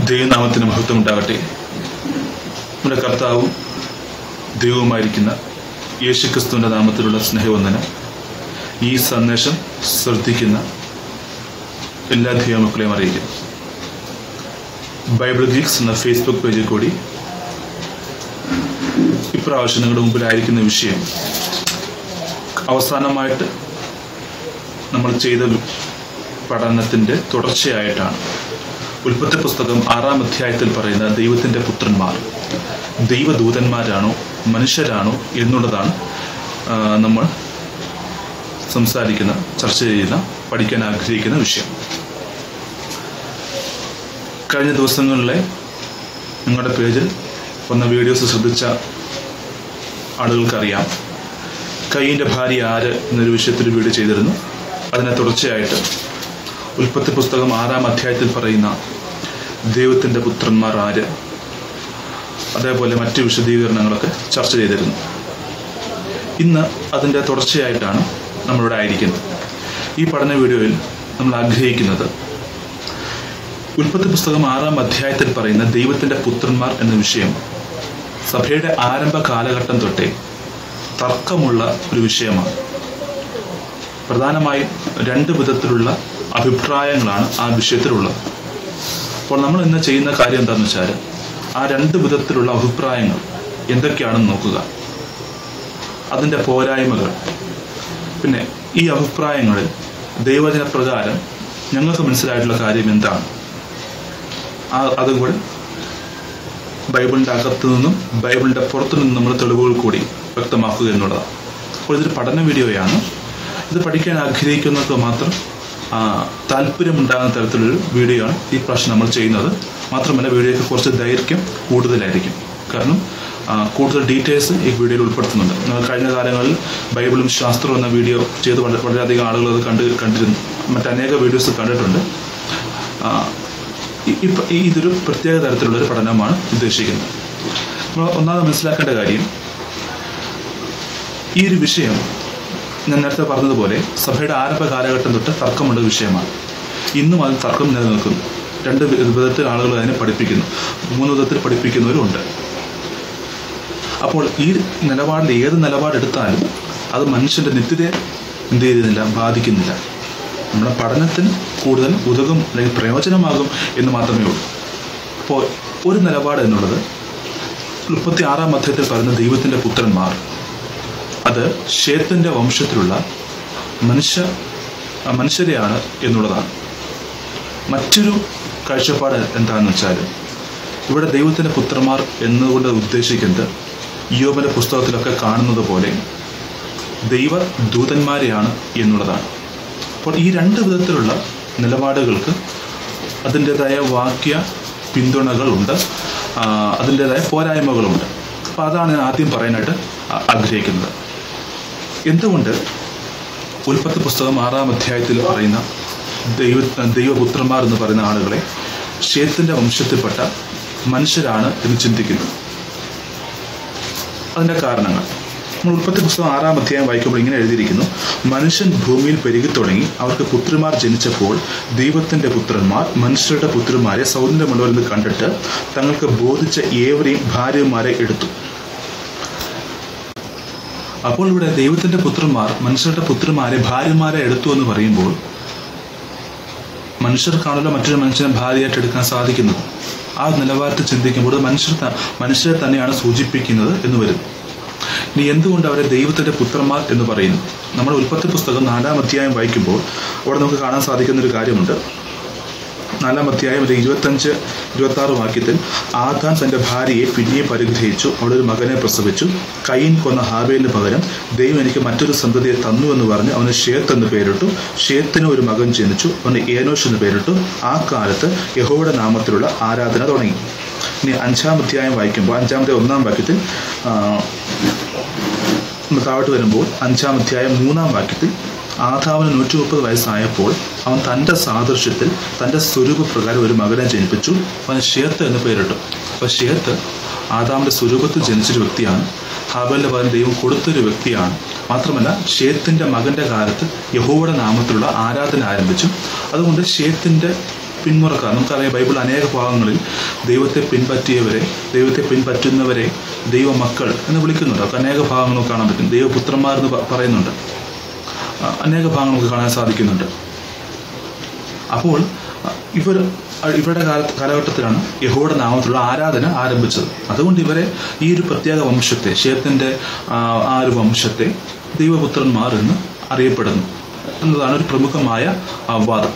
ദൈവനാമത്തിന് മഹത്വം ഉണ്ടാകട്ടെ നമ്മുടെ കർത്താവും ദൈവവുമായിരിക്കുന്ന യേശുക്രിസ്തുവിന്റെ നാമത്തിലുള്ള സ്നേഹവന്ദനം ഈ സന്ദേശം ശ്രദ്ധിക്കുന്ന എല്ലാ ദൈവമക്കളെയും അറിയിക്കുന്നു ബൈബിൾ ഗീക്സ് എന്ന ഫേസ്ബുക്ക് പേജിൽ കൂടി ഇപ്രാവശ്യം നിങ്ങളുടെ മുമ്പിലായിരിക്കുന്ന വിഷയം അവസാനമായിട്ട് നമ്മൾ ചെയ്ത പഠനത്തിന്റെ തുടർച്ചയായിട്ടാണ് ഉൽപ്പത്തി പുസ്തകം ആറാം അധ്യായത്തിൽ പറയുന്ന ദൈവത്തിന്റെ പുത്രന്മാർ ദൈവദൂതന്മാരാണോ മനുഷ്യരാണോ എന്നുള്ളതാണ് ആ, നമ്മൾ സംസാരിക്കുന്ന ചർച്ച ചെയ്യുന്ന പഠിക്കാൻ ആഗ്രഹിക്കുന്ന വിഷയം കഴിഞ്ഞ ദിവസങ്ങളിലെ നിങ്ങളുടെ പേജിൽ വന്ന വീഡിയോസ് ശ്രദ്ധിച്ച ആളുകൾക്കറിയാം കൈയിന്റെ ഭാര്യ ആര് എന്നൊരു വിഷയത്തിൽ വീഡിയോ ചെയ്തിരുന്നു അതിനെ തുടർച്ചയായിട്ട് ഉൽപ്പത്തി പുസ്തകം ആറാം അധ്യായത്തിൽ പറയുന്ന ദൈവത്തിന്റെ പുത്രന്മാർ ആര് അതേപോലെ മറ്റു വിശദീകരണങ്ങളൊക്കെ ചർച്ച ചെയ്തിരുന്നു ഇന്ന് അതിന്റെ തുടർച്ചയായിട്ടാണ് നമ്മളിവിടെ ആയിരിക്കുന്നത് ഈ പഠന വീഡിയോയിൽ നമ്മൾ ആഗ്രഹിക്കുന്നത് ഉൽപ്പത്തി പുസ്തകം ആറാം അധ്യായത്തിൽ പറയുന്ന ദൈവത്തിന്റെ പുത്രന്മാർ എന്ന വിഷയം സഭയുടെ ആരംഭ കാലഘട്ടം തൊട്ടേ തർക്കമുള്ള ഒരു വിഷയമാണ് പ്രധാനമായും രണ്ട് വിധത്തിലുള്ള അഭിപ്രായങ്ങളാണ് ആ വിഷയത്തിലുള്ളത് അപ്പോൾ നമ്മൾ ഇന്ന് ചെയ്യുന്ന കാര്യം എന്താണെന്ന് വെച്ചാൽ ആ രണ്ട് വിധത്തിലുള്ള അഭിപ്രായങ്ങൾ എന്തൊക്കെയാണെന്ന് നോക്കുക അതിൻ്റെ പോരായ്മകൾ പിന്നെ ഈ അഭിപ്രായങ്ങളിൽ ദൈവജന പ്രകാരം ഞങ്ങൾക്ക് മനസ്സിലായിട്ടുള്ള കാര്യം എന്താണ് ആ അതും കൂടെ ബൈബിളിൻ്റെ അകത്തു നിന്നും ബൈബിളിൻ്റെ പുറത്തു നിന്നും നമ്മൾ തെളിവുകൾ കൂടി വ്യക്തമാക്കുക എന്നുള്ളതാണ് അപ്പോൾ ഇതൊരു പഠന വീഡിയോയാണ് ഇത് പഠിക്കാൻ ആഗ്രഹിക്കുന്നവർക്ക് മാത്രം ആ, താല്പര്യമുണ്ടാകുന്ന തരത്തിലൊരു വീഡിയോ ആണ് ഈ പ്രാവശ്യം നമ്മൾ ചെയ്യുന്നത് മാത്രമല്ല വീഡിയോയ്ക്ക് കുറച്ച് ദൈർഘ്യം കൂടുതലായിരിക്കും കാരണം ആ, കൂടുതൽ ഡീറ്റെയിൽസ് ഈ വീഡിയോയിൽ ഉൾപ്പെടുത്തുന്നുണ്ട് നിങ്ങൾ കഴിഞ്ഞ കാലങ്ങളിൽ ബൈബിളും ശാസ്ത്രവും എന്ന വീഡിയോ ചെയ്ത് വളരെ വളരെയധികം ആളുകൾ അത് കണ്ട് കണ്ടിരുന്നു മറ്റനേക വീഡിയോസ് കണ്ടിട്ടുണ്ട് ആ, ഇ- ഇപ്പ ഈ ഇതൊരു പ്രത്യേക തരത്തിലുള്ള ഒരു പഠനമാണ് ഉദ്ദേശിക്കുന്നത് നമ്മൾ ഒന്നാമത് മനസ്സിലാക്കേണ്ട കാര്യം ഈ ഒരു വിഷയം ഞാൻ നേരത്തെ പറഞ്ഞതുപോലെ സഭയുടെ ആരംഭ കാലഘട്ടം തൊട്ട് തർക്കമുള്ള വിഷയമാണ് ഇന്നും അത് തർക്കം നിലനിൽക്കുന്നു രണ്ട് വി- വിധത്തിൽ ആളുകൾ അതിനെ പഠിപ്പിക്കുന്നു മൂന്ന് വിധത്തിൽ പഠിപ്പിക്കുന്നവരുണ്ട് അപ്പോൾ ഈ നിലപാടിൽ ഏത് നിലപാടെടുത്താലും അത് മനുഷ്യന്റെ നിത്യതയെ എന്ത് ചെയ്യുന്നില്ല ബാധിക്കുന്നില്ല നമ്മുടെ പഠനത്തിന് കൂടുതൽ ഉതകും അല്ലെങ്കിൽ പ്രയോജനമാകും എന്ന് മാത്രമേ ഉള്ളൂ അപ്പോൾ ഒരു നിലപാട് എന്നുള്ളത് മുപ്പത്തി ആറാം അധ്യായത്തിൽ പറയുന്ന ദൈവത്തിന്റെ പുത്രന്മാർ അത് ഷേത്തിന്റെ വംശത്തിലുള്ള മനുഷ്യ ആ മനുഷ്യരെയാണ് എന്നുള്ളതാണ് മറ്റൊരു കാഴ്ചപ്പാട് എന്താണെന്ന് വെച്ചാൽ ഇവിടെ ദൈവത്തിന്റെ പുത്രന്മാർ എന്നുകൊണ്ട് ഉദ്ദേശിക്കുന്നത് യോബന്റെ പുസ്തകത്തിലൊക്കെ കാണുന്നത് പോലെ ദൈവ ദൂതന്മാരെയാണ് എന്നുള്ളതാണ് അപ്പോൾ ഈ രണ്ട് വിധത്തിലുള്ള നിലപാടുകൾക്ക് അതിൻ്റെതായ വാക്യ പിന്തുണകളുണ്ട് ആ, അതിൻ്റെതായ പോരായ്മകളുണ്ട് അപ്പോൾ അതാണ് ഞാൻ ആദ്യം പറയാനായിട്ട് ആ- ആഗ്രഹിക്കുന്നത് എന്തുകൊണ്ട് ഉൽപ്പത്തി പുസ്തകം ആറാം അധ്യായത്തിൽ പറയുന്ന ദൈവ ദൈവപുത്രന്മാർ എന്ന് പറയുന്ന ആളുകളെ ഷേത്തിന്റെ വംശത്തിൽപ്പെട്ട മനുഷ്യരാണ് എന്ന് ചിന്തിക്കുന്നു അതിന്റെ കാരണങ്ങൾ നമ്മൾ ഉൽപ്പത്തി പുസ്തകം ആറാം അധ്യായം വായിക്കുമ്പോൾ ഇങ്ങനെ എഴുതിയിരിക്കുന്നു മനുഷ്യൻ ഭൂമിയിൽ പെരുകി തുടങ്ങി അവർക്ക് പുത്രിമാർ ജനിച്ചപ്പോൾ ദൈവത്തിന്റെ പുത്രന്മാർ മനുഷ്യരുടെ പുത്രിമാരെ സൗന്ദര്യമുള്ളവരെന്ന് കണ്ടിട്ട് തങ്ങൾക്ക് ബോധിച്ച ഏവരെയും ഭാര്യമാരെ എടുത്തു അപ്പോൾ ഇവിടെ ദൈവത്തിന്റെ പുത്രന്മാർ മനുഷ്യരുടെ പുത്രിമാരെ ഭാര്യമാരെ എടുത്തു എന്ന് പറയുമ്പോൾ മനുഷ്യർക്കാണല്ലോ മറ്റൊരു മനുഷ്യനെ ഭാര്യയായിട്ട് എടുക്കാൻ സാധിക്കുന്നത് ആ നിലവാരത്തിൽ ചിന്തിക്കുമ്പോൾ അത് മനുഷ്യർ ത- മനുഷ്യരെ തന്നെയാണ് സൂചിപ്പിക്കുന്നത് എന്ന് വരും ഇനി എന്തുകൊണ്ട് അവരെ ദൈവത്തിന്റെ പുത്രന്മാർ എന്ന് പറയുന്നു നമ്മൾ ഉൽപ്പത്തി പുസ്തകം നാലാം അധ്യായം വായിക്കുമ്പോൾ അവിടെ നമുക്ക് കാണാൻ സാധിക്കുന്ന ഒരു കാര്യമുണ്ട് നാലാം അധ്യായം ഒരു ഇരുപത്തഞ്ച് ഇരുപത്തി ആറ് വാക്യത്തിൽ ആദാൻ തന്റെ ഭാര്യയെ പിന്നെയും പരിഗ്രഹിച്ചു അവിടെ ഒരു മകനെ പ്രസവിച്ചു കൈൻ കൊന്ന ഹാബേലിന് പകരം ദൈവം എനിക്ക് മറ്റൊരു സന്തതിയെ തന്നു എന്ന് പറഞ്ഞ് അവന് ഷേത്ത് എന്ന് പേരിട്ടു ഷേത്തിന് ഒരു മകൻ ജനിച്ചു അവന് ഏനോഷ് എന്ന് പേരിട്ടു ആ കാലത്ത് യഹോയുടെ നാമത്തിലുള്ള ആരാധന തുടങ്ങി ഇനി അഞ്ചാം അധ്യായം വായിക്കുമ്പോൾ അഞ്ചാമത്തെ ഒന്നാം വാക്യത്തിൽ ആ, നമ്മൾ താഴോട്ട് വരുമ്പോൾ അഞ്ചാം അധ്യായം മൂന്നാം വാക്യത്തിൽ ആദാവിന് നൂറ്റി മുപ്പത് വയസ്സായപ്പോൾ അവൻ തൻ്റെ സാദൃശ്യത്തിൽ തൻ്റെ സ്വരൂപപ്രകാരം ഒരു മകനെ ജനിപ്പിച്ചു അവന് ഷേത്ത് എന്ന് പേരിട്ടു അപ്പോൾ ഷേത്ത് ആദാമിൻ്റെ സ്വരൂപത്തിൽ ജനിച്ചൊരു വ്യക്തിയാണ് ഹാബലിന്റെ പകരം ദൈവം കൊടുത്തൊരു വ്യക്തിയാണ് മാത്രമല്ല ഷേത്തിന്റെ മകന്റെ കാലത്ത് യഹോവയുടെ നാമത്തിലുള്ള ആരാധന ആരംഭിച്ചു അതുകൊണ്ട് ഷേത്തിന്റെ പിന്മുറക്കാർ നമുക്കറിയാം ബൈബിൾ അനേക ഭാഗങ്ങളിൽ ദൈവത്തെ പിൻപറ്റിയവരെ ദൈവത്തെ പിൻപറ്റുന്നവരെ ദൈവമക്കൾ എന്ന് വിളിക്കുന്നുണ്ട് അതൊക്കെ അനേക ഭാഗങ്ങൾ നമുക്ക് കാണാൻ പറ്റും ദൈവപുത്രന്മാർ എന്ന് പ- പറയുന്നുണ്ട് ആ, അനേക ഭാഗങ്ങൾ നമുക്ക് കാണാൻ സാധിക്കുന്നുണ്ട് അപ്പോൾ അ, ഇവർ അ, ഇവരുടെ കാല കാലഘട്ടത്തിലാണ് യഹോയുടെ നാമത്തിലുള്ള ആരാധന ആരംഭിച്ചത് അതുകൊണ്ട് ഇവരെ ഈ ഒരു പ്രത്യേക വംശത്തെ ഷേത്തിന്റെ ആ ആ ഒരു വംശത്തെ ദൈവപുത്രന്മാർ എന്ന് അറിയപ്പെടുന്നു എന്നതാണ് ഒരു പ്രമുഖമായ ആ, വാദം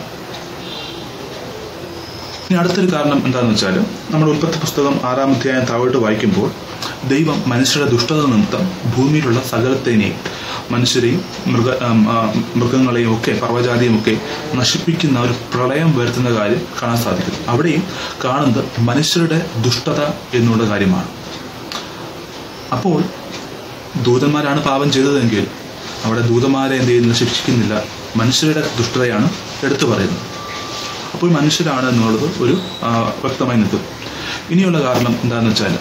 ഇനി അടുത്തൊരു കാരണം എന്താണെന്ന് വെച്ചാൽ നമ്മുടെ ഉൽപ്പത്തി പുസ്തകം ആറാം അധ്യായം താഴോട്ട് വായിക്കുമ്പോൾ ദൈവം മനുഷ്യരുടെ ദുഷ്ടത നിമിത്തം ഭൂമിയിലുള്ള സകലത്തേനെയും മനുഷ്യരെയും മൃഗ ആം, ആ, മൃഗങ്ങളെയും ഒക്കെ പർവ്വജാതിയും ഒക്കെ നശിപ്പിക്കുന്ന ഒരു പ്രളയം വരുത്തുന്ന കാര്യം കാണാൻ സാധിക്കും അവിടെയും കാണുന്നത് മനുഷ്യരുടെ ദുഷ്ടത എന്നുള്ള കാര്യമാണ് അപ്പോൾ ദൂതന്മാരാണ് പാപം ചെയ്തതെങ്കിൽ അവിടെ ദൂതന്മാരെ എന്ത് ചെയ്യുന്നു ശിക്ഷിക്കുന്നില്ല മനുഷ്യരുടെ ദുഷ്ടതയാണ് എടുത്തു പറയുന്നത് അപ്പോൾ മനുഷ്യരാണ് എന്നുള്ളത് ഒരു ആ, വ്യക്തമായി നിൽക്കും ഇനിയുള്ള കാരണം എന്താണെന്ന് വെച്ചാൽ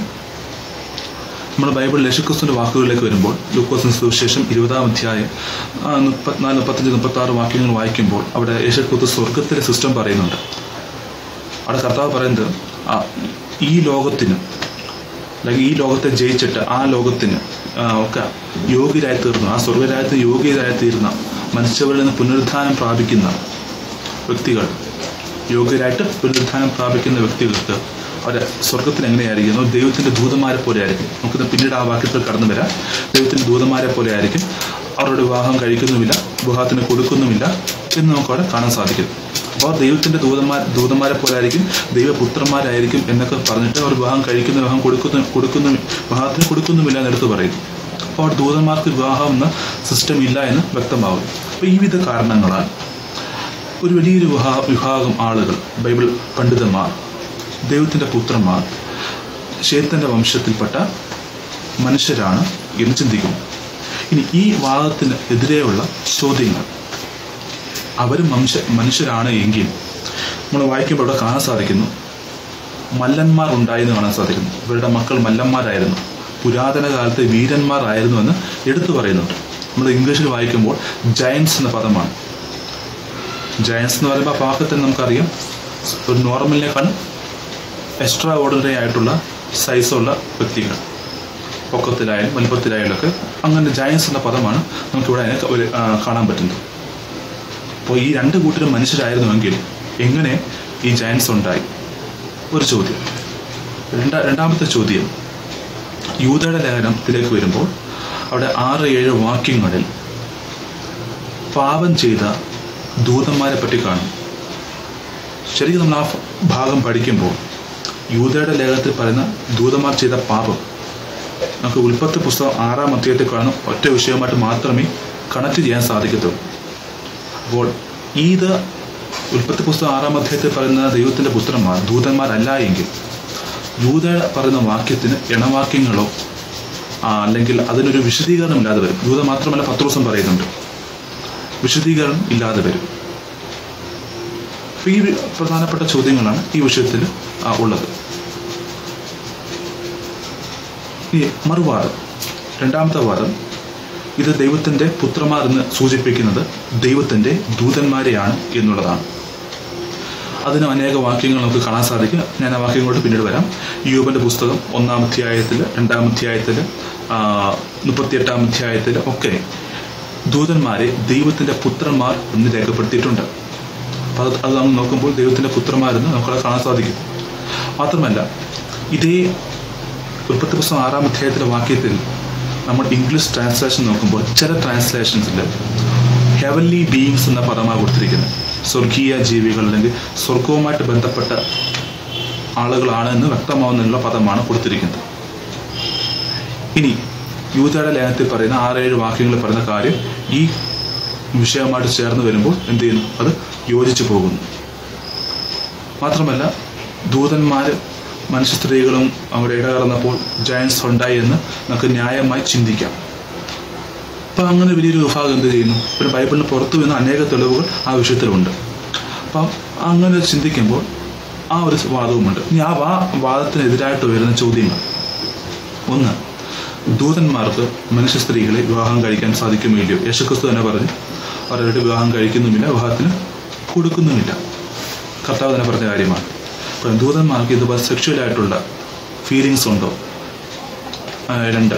നമ്മൾ ബൈബിളിൽ യേശുക്രിസ്തുവിന്റെ വാക്കുകളിലേക്ക് വരുമ്പോൾ ലൂക്കോസിന് സുവിശേഷം ഇരുപതാം അധ്യായം ആ, മുപ്പത്തിനാല് മുപ്പത്തഞ്ച് മുപ്പത്തി ആറ് വാക്യങ്ങൾ വായിക്കുമ്പോൾ അവിടെ യേശുക്രിസ്തു സ്വർഗത്തിലെ സിസ്റ്റം പറയുന്നുണ്ട് അവിടെ കർത്താവ് പറയുന്നത് ആ, ഈ ലോകത്തിന് അല്ലെങ്കിൽ ഈ ലോകത്തെ ജയിച്ചിട്ട് ആ ലോകത്തിന് ആ, ഒക്കെ യോഗ്യരായി തീർന്നു ആ സ്വർഗരാജ്യത്തിന് യോഗ്യരായി തീർന്ന മനുഷ്യരിൽ നിന്ന് പുനരുദ്ധാനം പ്രാപിക്കുന്ന വ്യക്തികൾ യോഗ്യരായിട്ട് പുനരുദ്ധാനം പ്രാപിക്കുന്ന വ്യക്തികൾക്ക് അവരെ സ്വർഗത്തിൽ എങ്ങനെയായിരിക്കുന്നു ദൈവത്തിന്റെ ദൂതന്മാരെ പോലെ ആയിരിക്കും നമുക്കിത് പിന്നീട് ആ വാക്യത്തിൽ കടന്നു വരാം ദൈവത്തിന്റെ ദൂതന്മാരെ പോലെ ആയിരിക്കും അവരുടെ വിവാഹം കഴിക്കുന്നുമില്ല വിവാഹത്തിന് കൊടുക്കുന്നുമില്ല എന്ന് നമുക്ക് അവിടെ കാണാൻ സാധിക്കും അപ്പോൾ ദൈവത്തിന്റെ ദൂതന്മാർ ദൂതന്മാരെ പോലെ ആയിരിക്കും ദൈവപുത്രന്മാരായിരിക്കും എന്നൊക്കെ പറഞ്ഞിട്ട് അവർ വിവാഹം കഴിക്കുന്ന വിവാഹം കൊടുക്കുന്നു കൊടുക്കുന്നു വിവാഹത്തിന് കൊടുക്കുന്നുമില്ല എന്നെടുത്ത് പറയും അപ്പോൾ അവിടെ ദൂതന്മാർക്ക് വിവാഹം എന്ന സിസ്റ്റം ഇല്ല എന്ന് വ്യക്തമാവും അപ്പോൾ ഈ വിധ കാരണങ്ങളാൽ ഒരു വലിയൊരു വിഭാ വിഭാഗം ആളുകൾ ബൈബിൾ പണ്ഡിതന്മാർ ദൈവത്തിൻ്റെ പുത്രന്മാർ ഷേത്തൻ്റെ വംശത്തിൽപ്പെട്ട മനുഷ്യരാണ് എന്ന് ചിന്തിക്കുന്നു ഇനി ഈ വാദത്തിന് എതിരെയുള്ള ചോദ്യങ്ങൾ അവരും മനുഷ്യ മനുഷ്യരാണ് എങ്കിൽ നമ്മൾ വായിക്കുമ്പോൾ ഇവിടെ കാണാൻ സാധിക്കുന്നു മല്ലന്മാർ ഉണ്ടായെന്ന് കാണാൻ സാധിക്കുന്നു ഇവരുടെ മക്കൾ മല്ലന്മാരായിരുന്നു പുരാതന കാലത്ത് വീരന്മാരായിരുന്നു എന്ന് എടുത്തു പറയുന്നുണ്ട് നമ്മൾ ഇംഗ്ലീഷിൽ വായിക്കുമ്പോൾ ജയൻസ് എന്ന പദമാണ് ജയൻസ് എന്ന് പറയുമ്പോൾ ആ പാകത്തിൽ നമുക്കറിയാം ഒരു നോർമലിനേക്കാൾ എക്സ്ട്രാ ഓർഡിനറി ആയിട്ടുള്ള സൈസുള്ള വ്യക്തികൾ പൊക്കത്തിലായാലും വലുപ്പത്തിലായാലും ഒക്കെ അങ്ങനെ ജയൻസ് എന്ന പദമാണ് നമുക്കിവിടെ അതിനെ ഒരു ആ, കാണാൻ പറ്റുന്നത് അപ്പോൾ ഈ രണ്ട് കൂട്ടരും മനുഷ്യരായിരുന്നുവെങ്കിൽ എങ്ങനെ ഈ ജയൻസ് ഉണ്ടായി ഒരു ചോദ്യം രണ്ടാ രണ്ടാമത്തെ ചോദ്യം യൂതയുടെ ലേഖനത്തിലേക്ക് വരുമ്പോൾ അവിടെ ആറ് ഏഴ് വാക്യങ്ങളിൽ പാപം ചെയ്ത ദൂതന്മാരെ പറ്റി കാണും ശരിക്കും നമ്മൾ ആ ഭാഗം പഠിക്കുമ്പോൾ യൂതയുടെ ലേഖനത്തിൽ പറയുന്ന ദൂതന്മാർ ചെയ്ത പാപം നമുക്ക് ഉൽപ്പത്തി പുസ്തകം ആറാം അധ്യായത്തിൽ കാണുന്ന ഒറ്റ വിഷയമായിട്ട് മാത്രമേ കണക്ട് ചെയ്യാൻ സാധിക്കത്തുള്ളൂ അപ്പോൾ ഇത് ഉൽപ്പത്തി പുസ്തകം ആറാം അധ്യായത്തിൽ പറയുന്ന ദൈവത്തിന്റെ പുത്രന്മാർ ദൂതന്മാരല്ല എങ്കിൽ യൂത പറയുന്ന വാക്യത്തിന് ഇണവാക്യങ്ങളോ ആ, അല്ലെങ്കിൽ അതിനൊരു വിശദീകരണം ഇല്ലാതെ വരും യൂത മാത്രമല്ല പത്ത് ദിവസം പറയുന്നുണ്ട് വിശദീകരണം ഇല്ലാതെ വരും അപ്പൊ ഈ വി- പ്രധാനപ്പെട്ട ചോദ്യങ്ങളാണ് ഈ വിഷയത്തിൽ ആ, ഉള്ളത് ഇനി മറുവാദം രണ്ടാമത്തെ വാദം ഇത് ദൈവത്തിന്റെ പുത്രന്മാർ എന്ന് സൂചിപ്പിക്കുന്നത് ദൈവത്തിന്റെ ദൂതന്മാരെയാണ് എന്നുള്ളതാണ് അതിന് അനേക വാക്യങ്ങൾ നമുക്ക് കാണാൻ സാധിക്കും ഞാൻ ആ വാക്യങ്ങളോട് പിന്നീട് വരാം യൂബന്റെ പുസ്തകം ഒന്നാം അധ്യായത്തിൽ രണ്ടാം അധ്യായത്തിൽ മുപ്പത്തിയെട്ടാം അധ്യായത്തിൽ ഒക്കെ ദൂതന്മാരെ ദൈവത്തിന്റെ പുത്രന്മാർ എന്ന് രേഖപ്പെടുത്തിയിട്ടുണ്ട് അപ്പോൾ അത് അത് നമ്മൾ നോക്കുമ്പോൾ ദൈവത്തിന്റെ പുത്രന്മാരെന്ന് നമുക്കത് കാണാൻ സാധിക്കും മാത്രമല്ല ഇതേ ഉൽപ്പത്തി പുസ്തകം ആറാം അധ്യായത്തിലെ വാക്യത്തിൽ നമ്മൾ ഇംഗ്ലീഷ് ട്രാൻസ്ലേഷൻ നോക്കുമ്പോൾ ചില ട്രാൻസ്ലേഷൻസിൽ ഹെവൻലി ബീയിങ്സ് എന്ന പദമാണ് കൊടുത്തിരിക്കുന്നത് സ്വർഗീയ ജീവികൾ അല്ലെങ്കിൽ സ്വർഗവുമായിട്ട് ബന്ധപ്പെട്ട ആളുകളാണ് എന്ന് വ്യക്തമാവുന്നുള്ള പദമാണ് കൊടുത്തിരിക്കുന്നത് ഇനി യൂതയുടെ ലേഖനത്തിൽ പറയുന്ന ആറേഴ് വാക്യങ്ങളിൽ പറയുന്ന കാര്യം ഈ വിഷയമായിട്ട് ചേർന്ന് വരുമ്പോൾ എന്ത് ചെയ്യുന്നു അത് യോജിച്ചു പോകുന്നു മാത്രമല്ല ദൂതന്മാര് മനുഷ്യ സ്ത്രീകളും അവിടെ ഇടകലർന്നപ്പോൾ ജയൻസ് ഉണ്ടായി എന്ന് നമുക്ക് ന്യായമായി ചിന്തിക്കാം അപ്പൊ അങ്ങനെ വലിയൊരു വിഭാഗം എന്ത് ചെയ്യുന്നു ഒരു ബൈബിളിന് പുറത്തു വരുന്ന അനേക തെളിവുകൾ ആ വിഷയത്തിലുണ്ട് അപ്പം അങ്ങനെ ചിന്തിക്കുമ്പോൾ ആ ഒരു വാദവുമുണ്ട് ഇനി ആ വാ വാദത്തിനെതിരായിട്ട് വരുന്ന ചോദ്യങ്ങൾ ഒന്ന് ദൂതന്മാർക്ക് മനുഷ്യ സ്ത്രീകളെ വിവാഹം കഴിക്കാൻ സാധിക്കുമോ ഇല്ലയോ യേശുക്രിസ്തു തന്നെ പറഞ്ഞു അവരുടെ വിവാഹം കഴിക്കുന്നുമില്ല വിവാഹത്തിന് കൊടുക്കുന്നുമില്ല കർത്താവ് തന്നെ പറഞ്ഞ കാര്യമാണ് അപ്പം ദൂതന്മാർക്ക് ഇതുപോലെ സെക്ഷുവലായിട്ടുള്ള ഫീലിങ്സ് ഉണ്ടോ ആ, രണ്ട്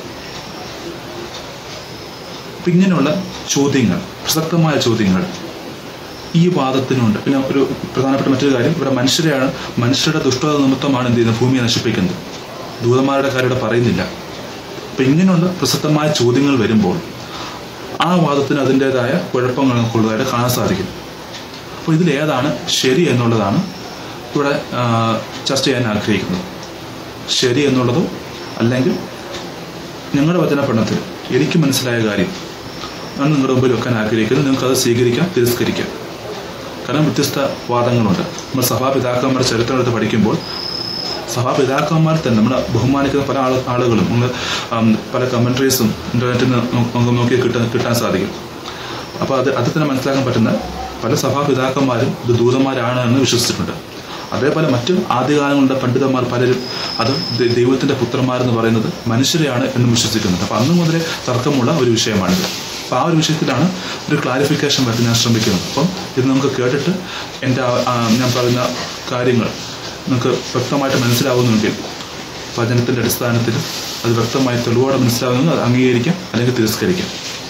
അപ്പം ഇങ്ങനെയുള്ള ചോദ്യങ്ങൾ പ്രസക്തമായ ചോദ്യങ്ങൾ ഈ വാദത്തിനുണ്ട് പിന്നെ ഒരു പ്രധാനപ്പെട്ട മറ്റൊരു കാര്യം ഇവിടെ മനുഷ്യരെയാണ് മനുഷ്യരുടെ ദുഷ്ടത നിമിത്തമാണ് എന്ത് ചെയ്യുന്നത് ഭൂമിയെ നശിപ്പിക്കുന്നത് ദൂതന്മാരുടെ കാര്യം ഇവിടെ പറയുന്നില്ല അപ്പം ഇങ്ങനെയുള്ള പ്രസക്തമായ ചോദ്യങ്ങൾ വരുമ്പോൾ ആ വാദത്തിന് അതിൻ്റെതായ കുഴപ്പങ്ങൾ നമുക്കുള്ളതായിട്ട് കാണാൻ സാധിക്കും അപ്പോൾ ഇതിൽ ഏതാണ് ശരി എന്നുള്ളതാണ് ഇവിടെ ആ, ചർച്ച ചെയ്യാൻ ആഗ്രഹിക്കുന്നത് ശരി എന്നുള്ളതോ അല്ലെങ്കിൽ ഞങ്ങളുടെ വചന പഠനത്തിൽ എനിക്ക് മനസ്സിലായ കാര്യം ആണ് നിങ്ങളുടെ മുമ്പിൽ വെക്കാൻ ആഗ്രഹിക്കുന്നത് നിങ്ങൾക്ക് അത് സ്വീകരിക്കാം തിരസ്കരിക്കാം കാരണം വ്യത്യസ്ത വാദങ്ങളുണ്ട് നമ്മൾ സഭാപിതാക്കന്മാരുടെ ചരിത്രം എടുത്ത് പഠിക്കുമ്പോൾ സഭാപിതാക്കന്മാർ തന്നെ നമ്മൾ ബഹുമാനിക്കുന്ന പല ആള് ആളുകളും നമ്മൾ ആം, പല കമൻട്രീസും ഇന്റർനെറ്റിൽ നിന്ന് നോ- നമുക്ക് നോക്കി കിട്ടാൻ കിട്ടാൻ സാധിക്കും അപ്പോൾ അത് അത് തന്നെ മനസ്സിലാക്കാൻ പറ്റുന്ന പല സഭാപിതാക്കന്മാരും ഇത് ദൂതന്മാരാണ് എന്ന് വിശ്വസിച്ചിട്ടുണ്ട് അതേപോലെ മറ്റു ആദ്യകാലങ്ങളുടെ പണ്ഡിതന്മാർ പലരും അത് ദ- ദൈവത്തിന്റെ പുത്രന്മാരെന്ന് പറയുന്നത് മനുഷ്യരെയാണ് എന്ന് വിശ്വസിക്കുന്നുണ്ട് അപ്പം അന്ന് മുതലേ തർക്കമുള്ള ഒരു വിഷയമാണിത് അപ്പം ആ ഒരു വിഷയത്തിലാണ് ഒരു ക്ലാരിഫിക്കേഷൻ വരുത്താൻ ഞാൻ ശ്രമിക്കുന്നത് അപ്പം ഇത് നമുക്ക് കേട്ടിട്ട് എൻ്റെ ആ- ആ ഞാൻ പറയുന്ന കാര്യങ്ങൾ നിങ്ങൾക്ക് വ്യക്തമായിട്ട് മനസ്സിലാവുന്നുവെങ്കിൽ വചനത്തിൻ്റെ അടിസ്ഥാനത്തിൽ അത് വ്യക്തമായി തെളിവോടെ മനസ്സിലാവുന്നത് അത് അംഗീകരിക്കാം അല്ലെങ്കിൽ തിരസ്കരിക്കാം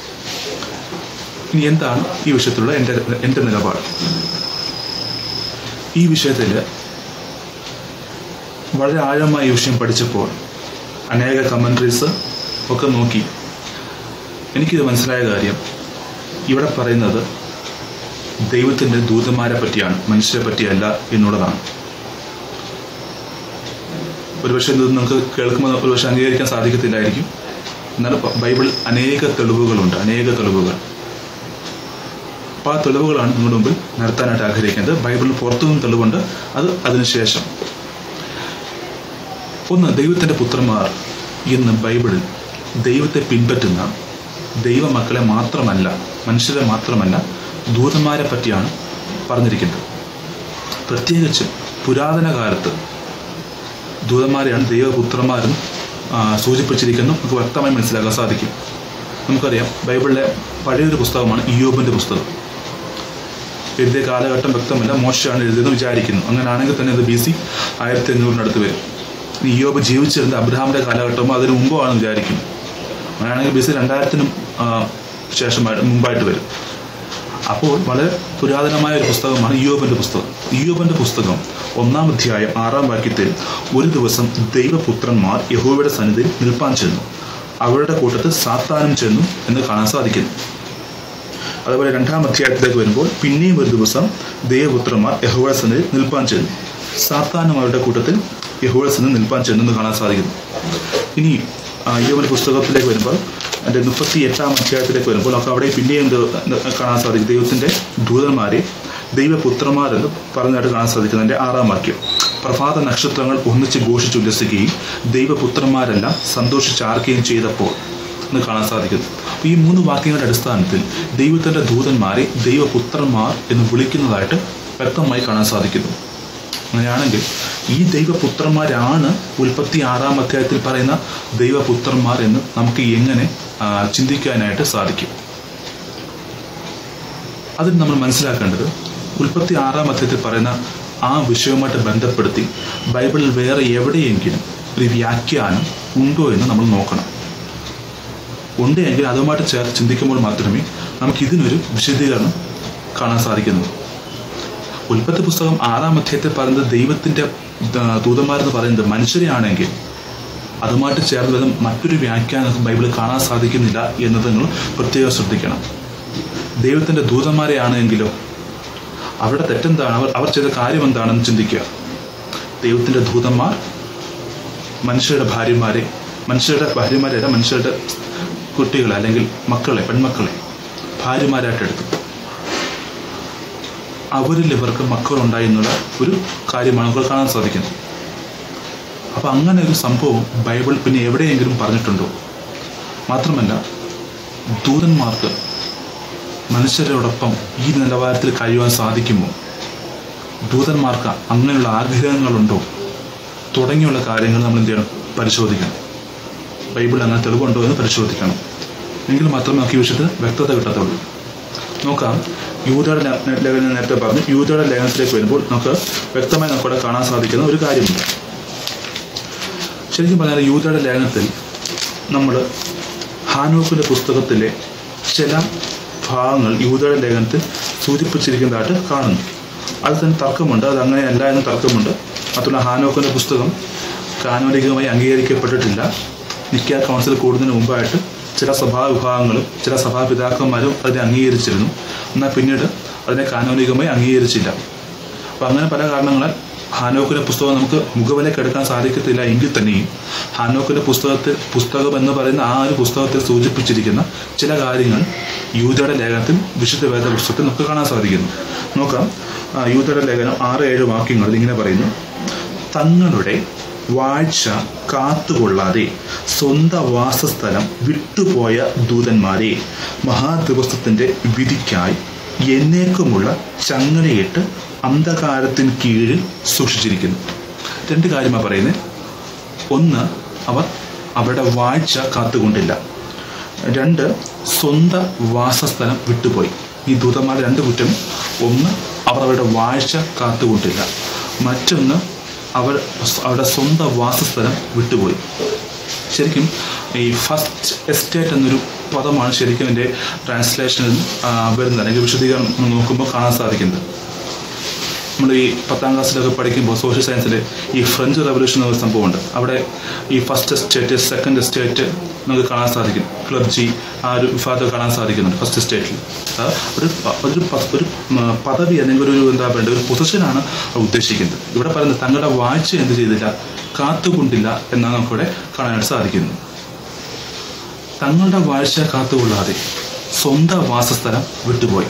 ഇനി എന്താണ് ഈ വിഷയത്തിലുള്ള എൻ്റെ എൻ്റെ നിലപാട് ഈ വിഷയത്തിൽ വളരെ ആഴമായി ഈ വിഷയം പഠിച്ചപ്പോൾ അനേക കമൻട്രീസ് ഒക്കെ നോക്കി എനിക്കിത് മനസ്സിലായ കാര്യം ഇവിടെ പറയുന്നത് ദൈവത്തിൻ്റെ ദൂതന്മാരെ പറ്റിയാണ് മനുഷ്യരെ പറ്റിയല്ല എന്നുള്ളതാണ് ഒരുപക്ഷെ ഇത് നിങ്ങൾക്ക് കേൾക്കുമ്പോൾ ഒരുപക്ഷെ അംഗീകരിക്കാൻ സാധിക്കത്തില്ലായിരിക്കും എന്നാൽ ബ- ബൈബിൾ അനേക തെളിവുകളുണ്ട് അനേക തെളിവുകൾ അപ്പോൾ ആ തെളിവുകളാണ് നിങ്ങളുടെ മുമ്പിൽ നടത്താനായിട്ട് ആഗ്രഹിക്കുന്നത് ബൈബിളിൽ പുറത്തുനിന്നും തെളിവുണ്ട് അത് അതിനുശേഷം ഒന്ന് ദൈവത്തിൻ്റെ പുത്രന്മാർ ഇന്ന് ബൈബിളിൽ ദൈവത്തെ പിൻപറ്റുന്ന ദൈവമക്കളെ മാത്രമല്ല മനുഷ്യരെ മാത്രമല്ല ദൂതന്മാരെ പറ്റിയാണ് പറഞ്ഞിരിക്കുന്നത് പ്രത്യേകിച്ച് പുരാതന കാലത്ത് ദൂതന്മാരെയാണ് ദൈവപുത്രന്മാരും ആ, സൂചിപ്പിച്ചിരിക്കുന്നു നമുക്ക് വ്യക്തമായി മനസ്സിലാക്കാൻ സാധിക്കും നമുക്കറിയാം ബൈബിളിലെ പഴയൊരു പുസ്തകമാണ് ഇയോബിൻ്റെ പുസ്തകം എഴുതിയ കാലഘട്ടം വ്യക്തമല്ല മോശമാണ് എഴുതിയെന്ന് വിചാരിക്കുന്നു അങ്ങനെയാണെങ്കിൽ തന്നെ അത് ബി സി ആയിരത്തി അഞ്ഞൂറിനടുത്ത് വരും ഇനി ഇയോബ് ജീവിച്ചിരുന്ന അബ്രഹാമിന്റെ കാലഘട്ടമോ അതിന് മുമ്പോ ആണെന്ന് വിചാരിക്കുന്നു അങ്ങനെയാണെങ്കിൽ ബി സി രണ്ടായിരത്തിനും ആ, ശേഷമായിട്ട് മുമ്പായിട്ട് വരും അപ്പോൾ വളരെ പുരാതനമായ ഒരു പുസ്തകമാണ് ഇയോബിന്റെ പുസ്തകം ഇയോബിന്റെ പുസ്തകം ഒന്നാം അധ്യായം ആറാം വാക്യത്തിൽ ഒരു ദിവസം ദൈവപുത്രന്മാർ യഹോവയുടെ സന്നിധിയിൽ നിൽപ്പാൻ ചെന്നു അവരുടെ കൂട്ടത്തിൽ സാത്താനും ചെന്നു എന്ന് കാണാൻ സാധിക്കുന്നു അതുപോലെ രണ്ടാം അധ്യായത്തിലേക്ക് വരുമ്പോൾ പിന്നെയും ഒരു ദിവസം ദൈവപുത്രന്മാർ യഹോവയുടെ സന്നിധിയിൽ നിൽപ്പാൻ ചെന്നു സാത്താനും അവരുടെ കൂട്ടത്തിൽ യഹോവയുടെ സന്നിധിയിൽ നിൽപ്പാൻ ചെന്നു എന്ന് കാണാൻ സാധിക്കുന്നു ഇനി യോവന്റെ പുസ്തകത്തിലേക്ക് വരുമ്പോൾ എൻ്റെ മുപ്പത്തി എട്ടാം അധ്യായത്തിലേക്ക് വരുമ്പോൾ നമുക്ക് അവിടെ പിന്നെയും ഇത് കാണാൻ സാധിക്കും ദൈവത്തിന്റെ ദൂതന്മാരെ ദൈവപുത്രന്മാരെന്ന് പറഞ്ഞായിട്ട് കാണാൻ സാധിക്കുന്നു എൻ്റെ ആറാം വാക്യം പ്രഭാത നക്ഷത്രങ്ങൾ ഒന്നിച്ച് ഘോഷിച്ചുല്ലസിക്കുകയും ദൈവപുത്രന്മാരെല്ലാം സന്തോഷിച്ചാർക്കുകയും ചെയ്തപ്പോൾ എന്ന് കാണാൻ സാധിക്കുന്നു അപ്പോൾ ഈ മൂന്ന് വാക്യങ്ങളുടെ അടിസ്ഥാനത്തിൽ ദൈവത്തിന്റെ ദൂതന്മാരെ ദൈവപുത്രന്മാർ എന്ന് വിളിക്കുന്നതായിട്ട് വ്യക്തമായി കാണാൻ സാധിക്കുന്നു അങ്ങനെയാണെങ്കിൽ ഈ ദൈവപുത്രന്മാരാണ് ഉൽപ്പത്തി ആറാം അധ്യായത്തിൽ പറയുന്ന ദൈവപുത്രന്മാർ എന്ന് നമുക്ക് എങ്ങനെ ആ, ചിന്തിക്കാനായിട്ട് സാധിക്കും അതിന് നമ്മൾ മനസ്സിലാക്കേണ്ടത് ഉൽപ്പത്തി ആറാം അധ്യായത്തിൽ പറയുന്ന ആ വിഷയവുമായിട്ട് ബന്ധപ്പെടുത്തി ബൈബിളിൽ വേറെ എവിടെയെങ്കിലും ഒരു വ്യാഖ്യാനം ഉണ്ടോ എന്ന് നമ്മൾ നോക്കണം ഉണ്ട് എങ്കിൽ അതുമായിട്ട് ചേർത്ത് ചിന്തിക്കുമ്പോൾ മാത്രമേ നമുക്ക് ഇതിനൊരു വിശദീകരണം കാണാൻ സാധിക്കുന്നുള്ളൂ ഉൽപ്പത്തി പുസ്തകം ആറാം അധ്യായത്തിൽ പറയുന്നത് ദൈവത്തിന്റെ ദ- ദൂതന്മാരെന്ന് പറയുന്നത് മനുഷ്യരെയാണെങ്കിൽ അതുമായിട്ട് ചേർന്ന് വരുന്ന മറ്റൊരു വ്യാഖ്യാനം നമുക്ക് ബൈബിളിൽ കാണാൻ സാധിക്കുന്നില്ല എന്നത് നിങ്ങൾ പ്രത്യേകം ശ്രദ്ധിക്കണം ദൈവത്തിന്റെ ദൂതന്മാരെയാണെങ്കിലോ അവരുടെ തെറ്റെന്താണ് അവർ അവർ ചെയ്ത കാര്യം എന്താണെന്ന് ചിന്തിക്കുക ദൈവത്തിന്റെ ദൂതന്മാർ മനുഷ്യരുടെ ഭാര്യമാരെ മനുഷ്യരുടെ ഭാര്യമാരെ മനുഷ്യരുടെ കുട്ടികളെ അല്ലെങ്കിൽ മക്കളെ പെൺമക്കളെ ഭാര്യമാരായിട്ട് എടുത്തു അവരിൽ ഇവർക്ക് മക്കളുണ്ടായി എന്നുള്ള ഒരു കാര്യമാണ് നമുക്ക് കാണാൻ സാധിക്കുന്നത് അപ്പൊ അങ്ങനെ ഒരു സംഭവം ബൈബിൾ പിന്നെ എവിടെയെങ്കിലും പറഞ്ഞിട്ടുണ്ടോ മാത്രമല്ല ദൂതന്മാർക്ക് മനുഷ്യരോടൊപ്പം ഈ നിലവാരത്തിൽ കഴിയുവാൻ സാധിക്കുമോ ദൂതന്മാർക്ക് അങ്ങനെയുള്ള ആഗ്രഹങ്ങളുണ്ടോ തുടങ്ങിയുള്ള കാര്യങ്ങൾ നമ്മൾ എന്ത് ചെയ്യണം പരിശോധിക്കണം ബൈബിൾ അങ്ങനെ തെളിവുണ്ടോ എന്ന് പരിശോധിക്കണം എങ്കിൽ മാത്രമേ നമുക്ക് ഈ വിഷയത്തിൽ വ്യക്തത കിട്ടത്തുള്ളൂ നോക്കാം യൂതയുടെ ല- ലേഖനം നേരത്തെ പറഞ്ഞു യൂതയുടെ ലേഖനത്തിലേക്ക് വരുമ്പോൾ നമുക്ക് വ്യക്തമായി നമുക്കിവിടെ കാണാൻ സാധിക്കുന്ന ഒരു കാര്യമുണ്ട് ശരിക്കും പറഞ്ഞാൽ യൂതയുടെ ലേഖനത്തിൽ നമ്മൾ ഹാനോക്കിൻ്റെ പുസ്തകത്തിലെ ചില ഭാഗങ്ങൾ യൂതയുടെ ലേഖനത്തിൽ സൂചിപ്പിച്ചിരിക്കുന്നതായിട്ട് കാണുന്നു അത് തന്നെ തർക്കമുണ്ട് അത് അങ്ങനെയല്ല എന്ന് തർക്കമുണ്ട് മാത്രമല്ല ഹാനോക്കിൻ്റെ പുസ്തകം കാനോനികമായി അംഗീകരിക്കപ്പെട്ടിട്ടില്ല നിക്ക കൗൺസിൽ കൂടുന്നതിന് മുമ്പായിട്ട് ചില സഭാ വിഭാഗങ്ങളും ചില സഭാപിതാക്കന്മാരും അതിനെ അംഗീകരിച്ചിരുന്നു എന്നാൽ പിന്നീട് അതിനെ കാനോനികമായി അംഗീകരിച്ചില്ല അപ്പം അങ്ങനെ പല കാരണങ്ങളാൽ ഹാനോക്കിന്റെ പുസ്തകം നമുക്ക് മുഖവിലേക്ക് എടുക്കാൻ സാധിക്കത്തില്ല എങ്കിൽ തന്നെയും ഹാനോക്കിന്റെ പുസ്തകത്തിൽ പുസ്തകം എന്ന് പറയുന്ന ആ ഒരു പുസ്തകത്തിൽ സൂചിപ്പിച്ചിരിക്കുന്ന ചില കാര്യങ്ങൾ യൂതയുടെ ലേഖനത്തിൽ വിശുദ്ധ വേദ പുസ്തകത്തിൽ നമുക്ക് കാണാൻ സാധിക്കുന്നു നോക്കാം ആ, യൂതയുടെ ലേഖനം ആറ് ഏഴ് വാക്യങ്ങളിൽ ഇങ്ങനെ പറയുന്നു തങ്ങളുടെ വാഴ്ച കാത്തുകൊള്ളാതെ സ്വന്തം വാസസ്ഥലം വിട്ടുപോയ ദൂതന്മാരെ മഹാദിവസത്തിന്റെ വിധിക്കായി എന്നേക്കുമുള്ള ചങ്ങലയിട്ട് അന്ധകാരത്തിന് കീഴിൽ സൂക്ഷിച്ചിരിക്കുന്നു രണ്ട് കാര്യമാണ് പറയുന്നത് ഒന്ന് അവർ അവരുടെ വാഴ്ച കാത്തുകൊണ്ടില്ല രണ്ട് സ്വന്തം വാസസ്ഥലം വിട്ടുപോയി ഈ ദൂതന്മാരുടെ രണ്ട് കുറ്റം ഒന്ന് അവർ അവരുടെ വാഴ്ച കാത്തുകൊണ്ടില്ല മറ്റൊന്ന് അവർ അവരുടെ സ്വന്തം വാസസ്ഥലം വിട്ടുപോയി ശരിക്കും ഈ ഫസ്റ്റ് എസ്റ്റേറ്റ് എന്നൊരു പദമാണ് ശരിക്കും എൻ്റെ ട്രാൻസ്ലേഷനിൽ ആ, വരുന്നത് അല്ലെങ്കിൽ വിശദീകരണം നോക്കുമ്പോൾ കാണാൻ സാധിക്കുന്നത് നമ്മൾ ഈ പത്താം ക്ലാസ്സിലൊക്കെ പഠിക്കുമ്പോൾ സോഷ്യൽ സയൻസിൽ ഈ ഫ്രഞ്ച് റവല്യൂഷൻ എന്നൊരു സംഭവമുണ്ട് അവിടെ ഈ ഫസ്റ്റ് എസ്റ്റേറ്റ് സെക്കൻഡ് എസ്റ്റേറ്റ് നമുക്ക് കാണാൻ സാധിക്കും ക്ലബ്ജി ആ ഒരു വിഭാഗം കാണാൻ സാധിക്കുന്നുണ്ട് ഫസ്റ്റ് എസ്റ്റേറ്റിൽ ഒരു പ- ഒരു പ- ഒരു ഉം, പദവി അല്ലെങ്കിൽ ഒരു എന്താ വേണ്ടത് ഒരു പൊസിഷനാണ് ഉദ്ദേശിക്കുന്നത് ഇവിടെ പറയുന്നത് തങ്ങളുടെ വാഴ്ച എന്ത് ചെയ്തില്ല കാത്തുകൊണ്ടില്ല എന്നാണ് നമുക്കിവിടെ കാണാനായിട്ട് സാധിക്കുന്നത് തങ്ങളുടെ വാഴ്ച കാത്തുകൊള്ളാതെ സ്വന്തം വാസസ്ഥലം വിട്ടുപോയി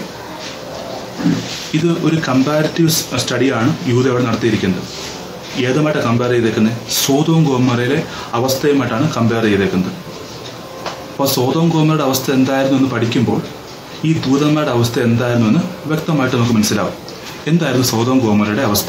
ഇത് ഒരു കമ്പാരിറ്റീവ് സ്റ്റഡിയാണ് യൂത അവിടെ നടത്തിയിരിക്കുന്നത് ഏതുമായിട്ട് കമ്പയർ ചെയ്തേക്കുന്നത് സോതവും ഗോമറയിലെ അവസ്ഥയുമായിട്ടാണ് കമ്പയർ ചെയ്തേക്കുന്നത് അപ്പോൾ സോതവും ഗോമറയുടെ അവസ്ഥ എന്തായിരുന്നു എന്ന് പഠിക്കുമ്പോൾ ഈ ദൂതന്മാരുടെ അവസ്ഥ എന്തായിരുന്നു എന്ന് വ്യക്തമായിട്ട് നമുക്ക് മനസ്സിലാവും എന്തായിരുന്നു സോതവും ഗോമറയുടെ അവസ്ഥ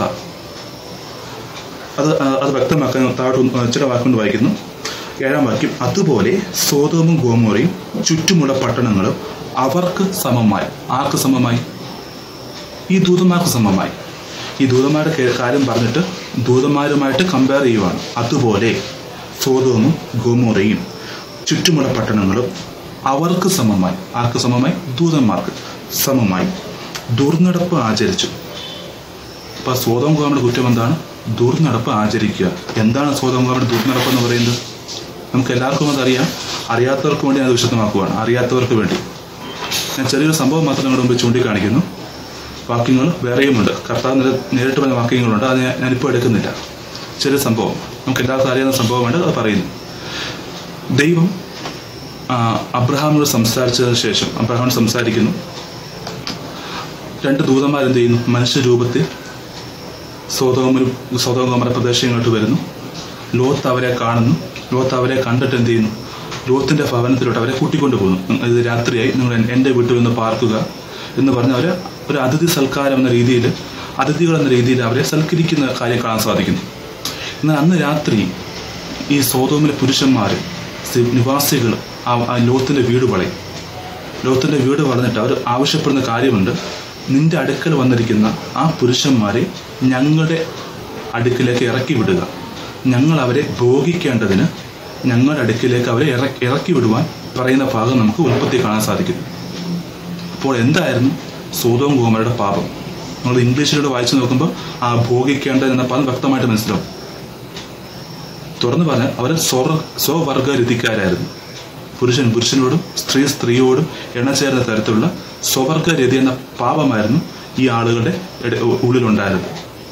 അത് ആ, അത് വ്യക്തമാക്കാൻ താഴോട്ട് ഒന്ന് ചില വാക്കുകൊണ്ട് വായിക്കുന്നു ഏഴാം വാക്യം അതുപോലെ സോതോമും ഗോമോറയും ചുറ്റുമുള്ള പട്ടണങ്ങളും അവർക്ക് സമമായി ആർക്ക് സമമായി ഈ ദൂതന്മാർക്ക് സമമായി ഈ ദൂതന്മാരുടെ കേ- കാര്യം പറഞ്ഞിട്ട് ദൂതന്മാരുമായിട്ട് കമ്പയർ ചെയ്യുവാണ് അതുപോലെ സോതോമും ഗോമോറയും ചുറ്റുമുള്ള പട്ടണങ്ങളും അവർക്ക് സമമായി ആർക്ക് സമമായി ദൂതന്മാർക്ക് സമമായി ദുർനടപ്പ് ആചരിച്ചു അപ്പൊ സ്വതം ഗോമയുടെ കുറ്റം എന്താണ് ദുർനടപ്പ് ആചരിക്കുക എന്താണ് സ്വതം ഗോമയുടെ ദുർനടപ്പ് എന്ന് പറയുന്നത് നമുക്ക് എല്ലാവർക്കും അതറിയാം അറിയാത്തവർക്ക് വേണ്ടി അത് വിശദമാക്കുവാണ് അറിയാത്തവർക്ക് വേണ്ടി ഞാൻ ചെറിയൊരു സംഭവം മാത്രം നിങ്ങളുടെ മുമ്പ് ചൂണ്ടിക്കാണിക്കുന്നു വാക്യങ്ങൾ വേറെയുമുണ്ട് കർത്താവ് നേരെ- നേരിട്ട് പറഞ്ഞ വാക്യങ്ങളുണ്ട് അത് ഞാൻ- ഞാനിപ്പോൾ എടുക്കുന്നില്ല ചെറിയ സംഭവം നമുക്ക് എല്ലാവർക്കും അറിയാവുന്ന സംഭവമാണ് അത് പറയുന്നു ദൈവം ആ, അബ്രഹാമിനോട് സംസാരിച്ചതിന് ശേഷം അബ്രഹാമിനോട് സംസാരിക്കുന്നു രണ്ട് ദൂതന്മാർ എന്ത് ചെയ്യുന്നു മനുഷ്യരൂപത്തിൽ സ്വതോമരും സ്വതോമര പ്രദേശങ്ങളിലോട്ട് വരുന്നു ലോത്ത് അവരെ കാണുന്നു ലോത്ത് അവരെ കണ്ടിട്ട് എന്ത് ചെയ്യുന്നു ലോത്തിന്റെ ഭവനത്തിലോട്ട് അവരെ കൂട്ടിക്കൊണ്ടു പോകുന്നു ഇത് രാത്രിയായി നിങ്ങൾ എൻ- എൻ്റെ വീട്ടിൽ നിന്ന് പാർക്കുക എന്ന് പറഞ്ഞ് അവരെ ഒരു അതിഥി സൽക്കാരം എന്ന രീതിയിൽ അതിഥികൾ എന്ന രീതിയിൽ അവരെ സൽക്കരിക്കുന്ന കാര്യം കാണാൻ സാധിക്കുന്നു എന്നാൽ അന്ന് രാത്രി ഈ സോതോമിലെ പുരുഷന്മാർ നിവാസികൾ ആ ആ ലോത്തിന്റെ വീട് വളയും ലോകത്തിന്റെ വീട് വളർന്നിട്ട് അവർ ആവശ്യപ്പെടുന്ന കാര്യമുണ്ട് നിന്റെ അടുക്കൽ വന്നിരിക്കുന്ന ആ പുരുഷന്മാരെ ഞങ്ങളുടെ അടുക്കിലേക്ക് ഇറക്കി വിടുക ഞങ്ങൾ അവരെ ഭോഗിക്കേണ്ടതിന് ഞങ്ങളുടെ അടുക്കിലേക്ക് അവരെ ഇറക്കി ഇറക്കി വിടുവാൻ പറയുന്ന ഭാഗം നമുക്ക് ഉൽപ്പത്തി കാണാൻ സാധിക്കും അപ്പോൾ എന്തായിരുന്നു സോതോം ഗോമരുടെ പാപം നമ്മൾ ഇംഗ്ലീഷിലൂടെ വായിച്ചു നോക്കുമ്പോൾ ആ ഭോഗിക്കേണ്ടത് എന്ന പദം വ്യക്തമായിട്ട് മനസ്സിലാവും തുറന്നു പറഞ്ഞാൽ അവർ സ്വർ സ്വവർഗ രതിക്കാരായിരുന്നു പുരുഷൻ പുരുഷനോടും സ്ത്രീ സ്ത്രീയോടും ഇണചേർന്ന തരത്തിലുള്ള സ്വവർഗ രതി എന്ന പാപമായിരുന്നു ഈ ആളുകളുടെ ഇട- ഉള്ളിലുണ്ടായിരുന്നത്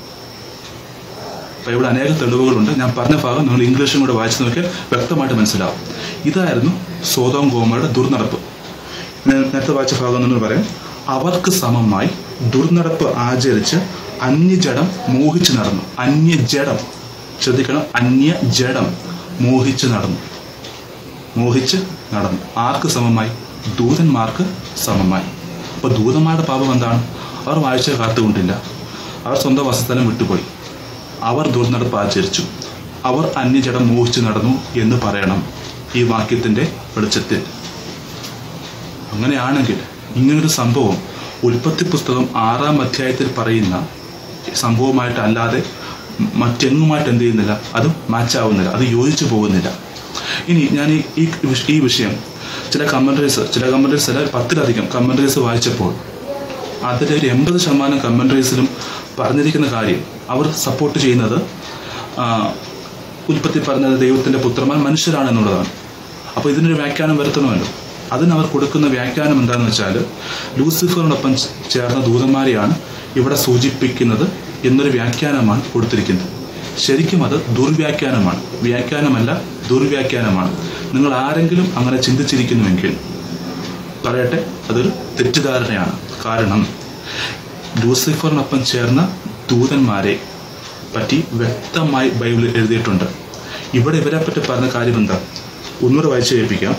അപ്പൊ ഇവിടെ അനേക തെളിവുകളുണ്ട് ഞാൻ പറഞ്ഞ ഭാഗം നിങ്ങൾ ഇംഗ്ലീഷും കൂടെ വായിച്ചു നോക്കിയാൽ വ്യക്തമായിട്ട് മനസ്സിലാവും ഇതായിരുന്നു സോതോം ഗോമയുടെ ദുർനടപ്പ് ഞാൻ നേരത്തെ വായിച്ച ഭാഗം എന്ന് പറയാം അവർക്ക് സമമായി ദുർനടപ്പ് ആചരിച്ച് അന്യജഡം മോഹിച്ചു നടന്നു അന്യജഡം ശ്രദ്ധിക്കണം അന്യജഡം മോഹിച്ച് നടന്നു മോഹിച്ച് നടന്നു ആർക്ക് സമമായി ദൂതന്മാർക്ക് സമമായി അപ്പൊ ദൂതന്മാരുടെ പാപം എന്താണ് അവർ വായിച്ച കാത്തുകൊണ്ടില്ല അവർ സ്വന്തം വസസ്ഥലം വിട്ടുപോയി അവർ ദുർനടപ്പ് ആചരിച്ചു അവർ അന്യജടം മോഹിച്ചു നടന്നു എന്ന് പറയണം ഈ വാക്യത്തിന്റെ വെളിച്ചത്തിൽ അങ്ങനെയാണെങ്കിൽ ഇങ്ങനൊരു സംഭവം ഉൽപ്പത്തി പുസ്തകം ആറാം അധ്യായത്തിൽ പറയുന്ന സംഭവമായിട്ട് അല്ലാതെ മറ്റെങ്ങുമായിട്ട് എന്ത് ചെയ്യുന്നില്ല അത് മാച്ച് ആവുന്നില്ല അത് യോജിച്ചു പോകുന്നില്ല ഇനി ഞാൻ ഈ ഈ വിഷ- ഈ വിഷയം ചില കമൻട്രീസ് ചില കമൻട്രീസ് അല്ല പത്തിലധികം കമൻട്രീസ് വായിച്ചപ്പോൾ അതിൽ ഒരു എൺപത് ശതമാനം കമൻട്രീസിലും പറഞ്ഞിരിക്കുന്ന കാര്യം അവർ സപ്പോർട്ട് ചെയ്യുന്നത് ആ, ഉൽപ്പത്തി പറഞ്ഞത് ദൈവത്തിന്റെ പുത്രന്മാർ മനുഷ്യരാണ് എന്നുള്ളതാണ് അപ്പോൾ ഇതിനൊരു വ്യാഖ്യാനം വരുത്തണമല്ലോ അതിന് അവർ കൊടുക്കുന്ന വ്യാഖ്യാനം എന്താണെന്ന് വെച്ചാൽ ലൂസിഫറിനൊപ്പം ചേ- ചേർന്ന ദൂതന്മാരെയാണ് ഇവിടെ സൂചിപ്പിക്കുന്നത് എന്നൊരു വ്യാഖ്യാനമാണ് കൊടുത്തിരിക്കുന്നത് ശരിക്കും അത് ദുർവ്യാഖ്യാനമാണ് വ്യാഖ്യാനമല്ല ദുർവ്യാഖ്യാനമാണ് നിങ്ങൾ ആരെങ്കിലും അങ്ങനെ ചിന്തിച്ചിരിക്കുന്നുവെങ്കിൽ പറയട്ടെ അതൊരു തെറ്റിദ്ധാരണയാണ് കാരണം ലൂസിഫറിനൊപ്പം ചേർന്ന ദൂതന്മാരെ പറ്റി വ്യക്തമായി ബൈബിളിൽ എഴുതിയിട്ടുണ്ട് ഇവിടെ ഇവരെ പറ്റി പറഞ്ഞ കാര്യം എന്താ ഒന്നുകൂടെ വായിച്ചു കേൾപ്പിക്കാം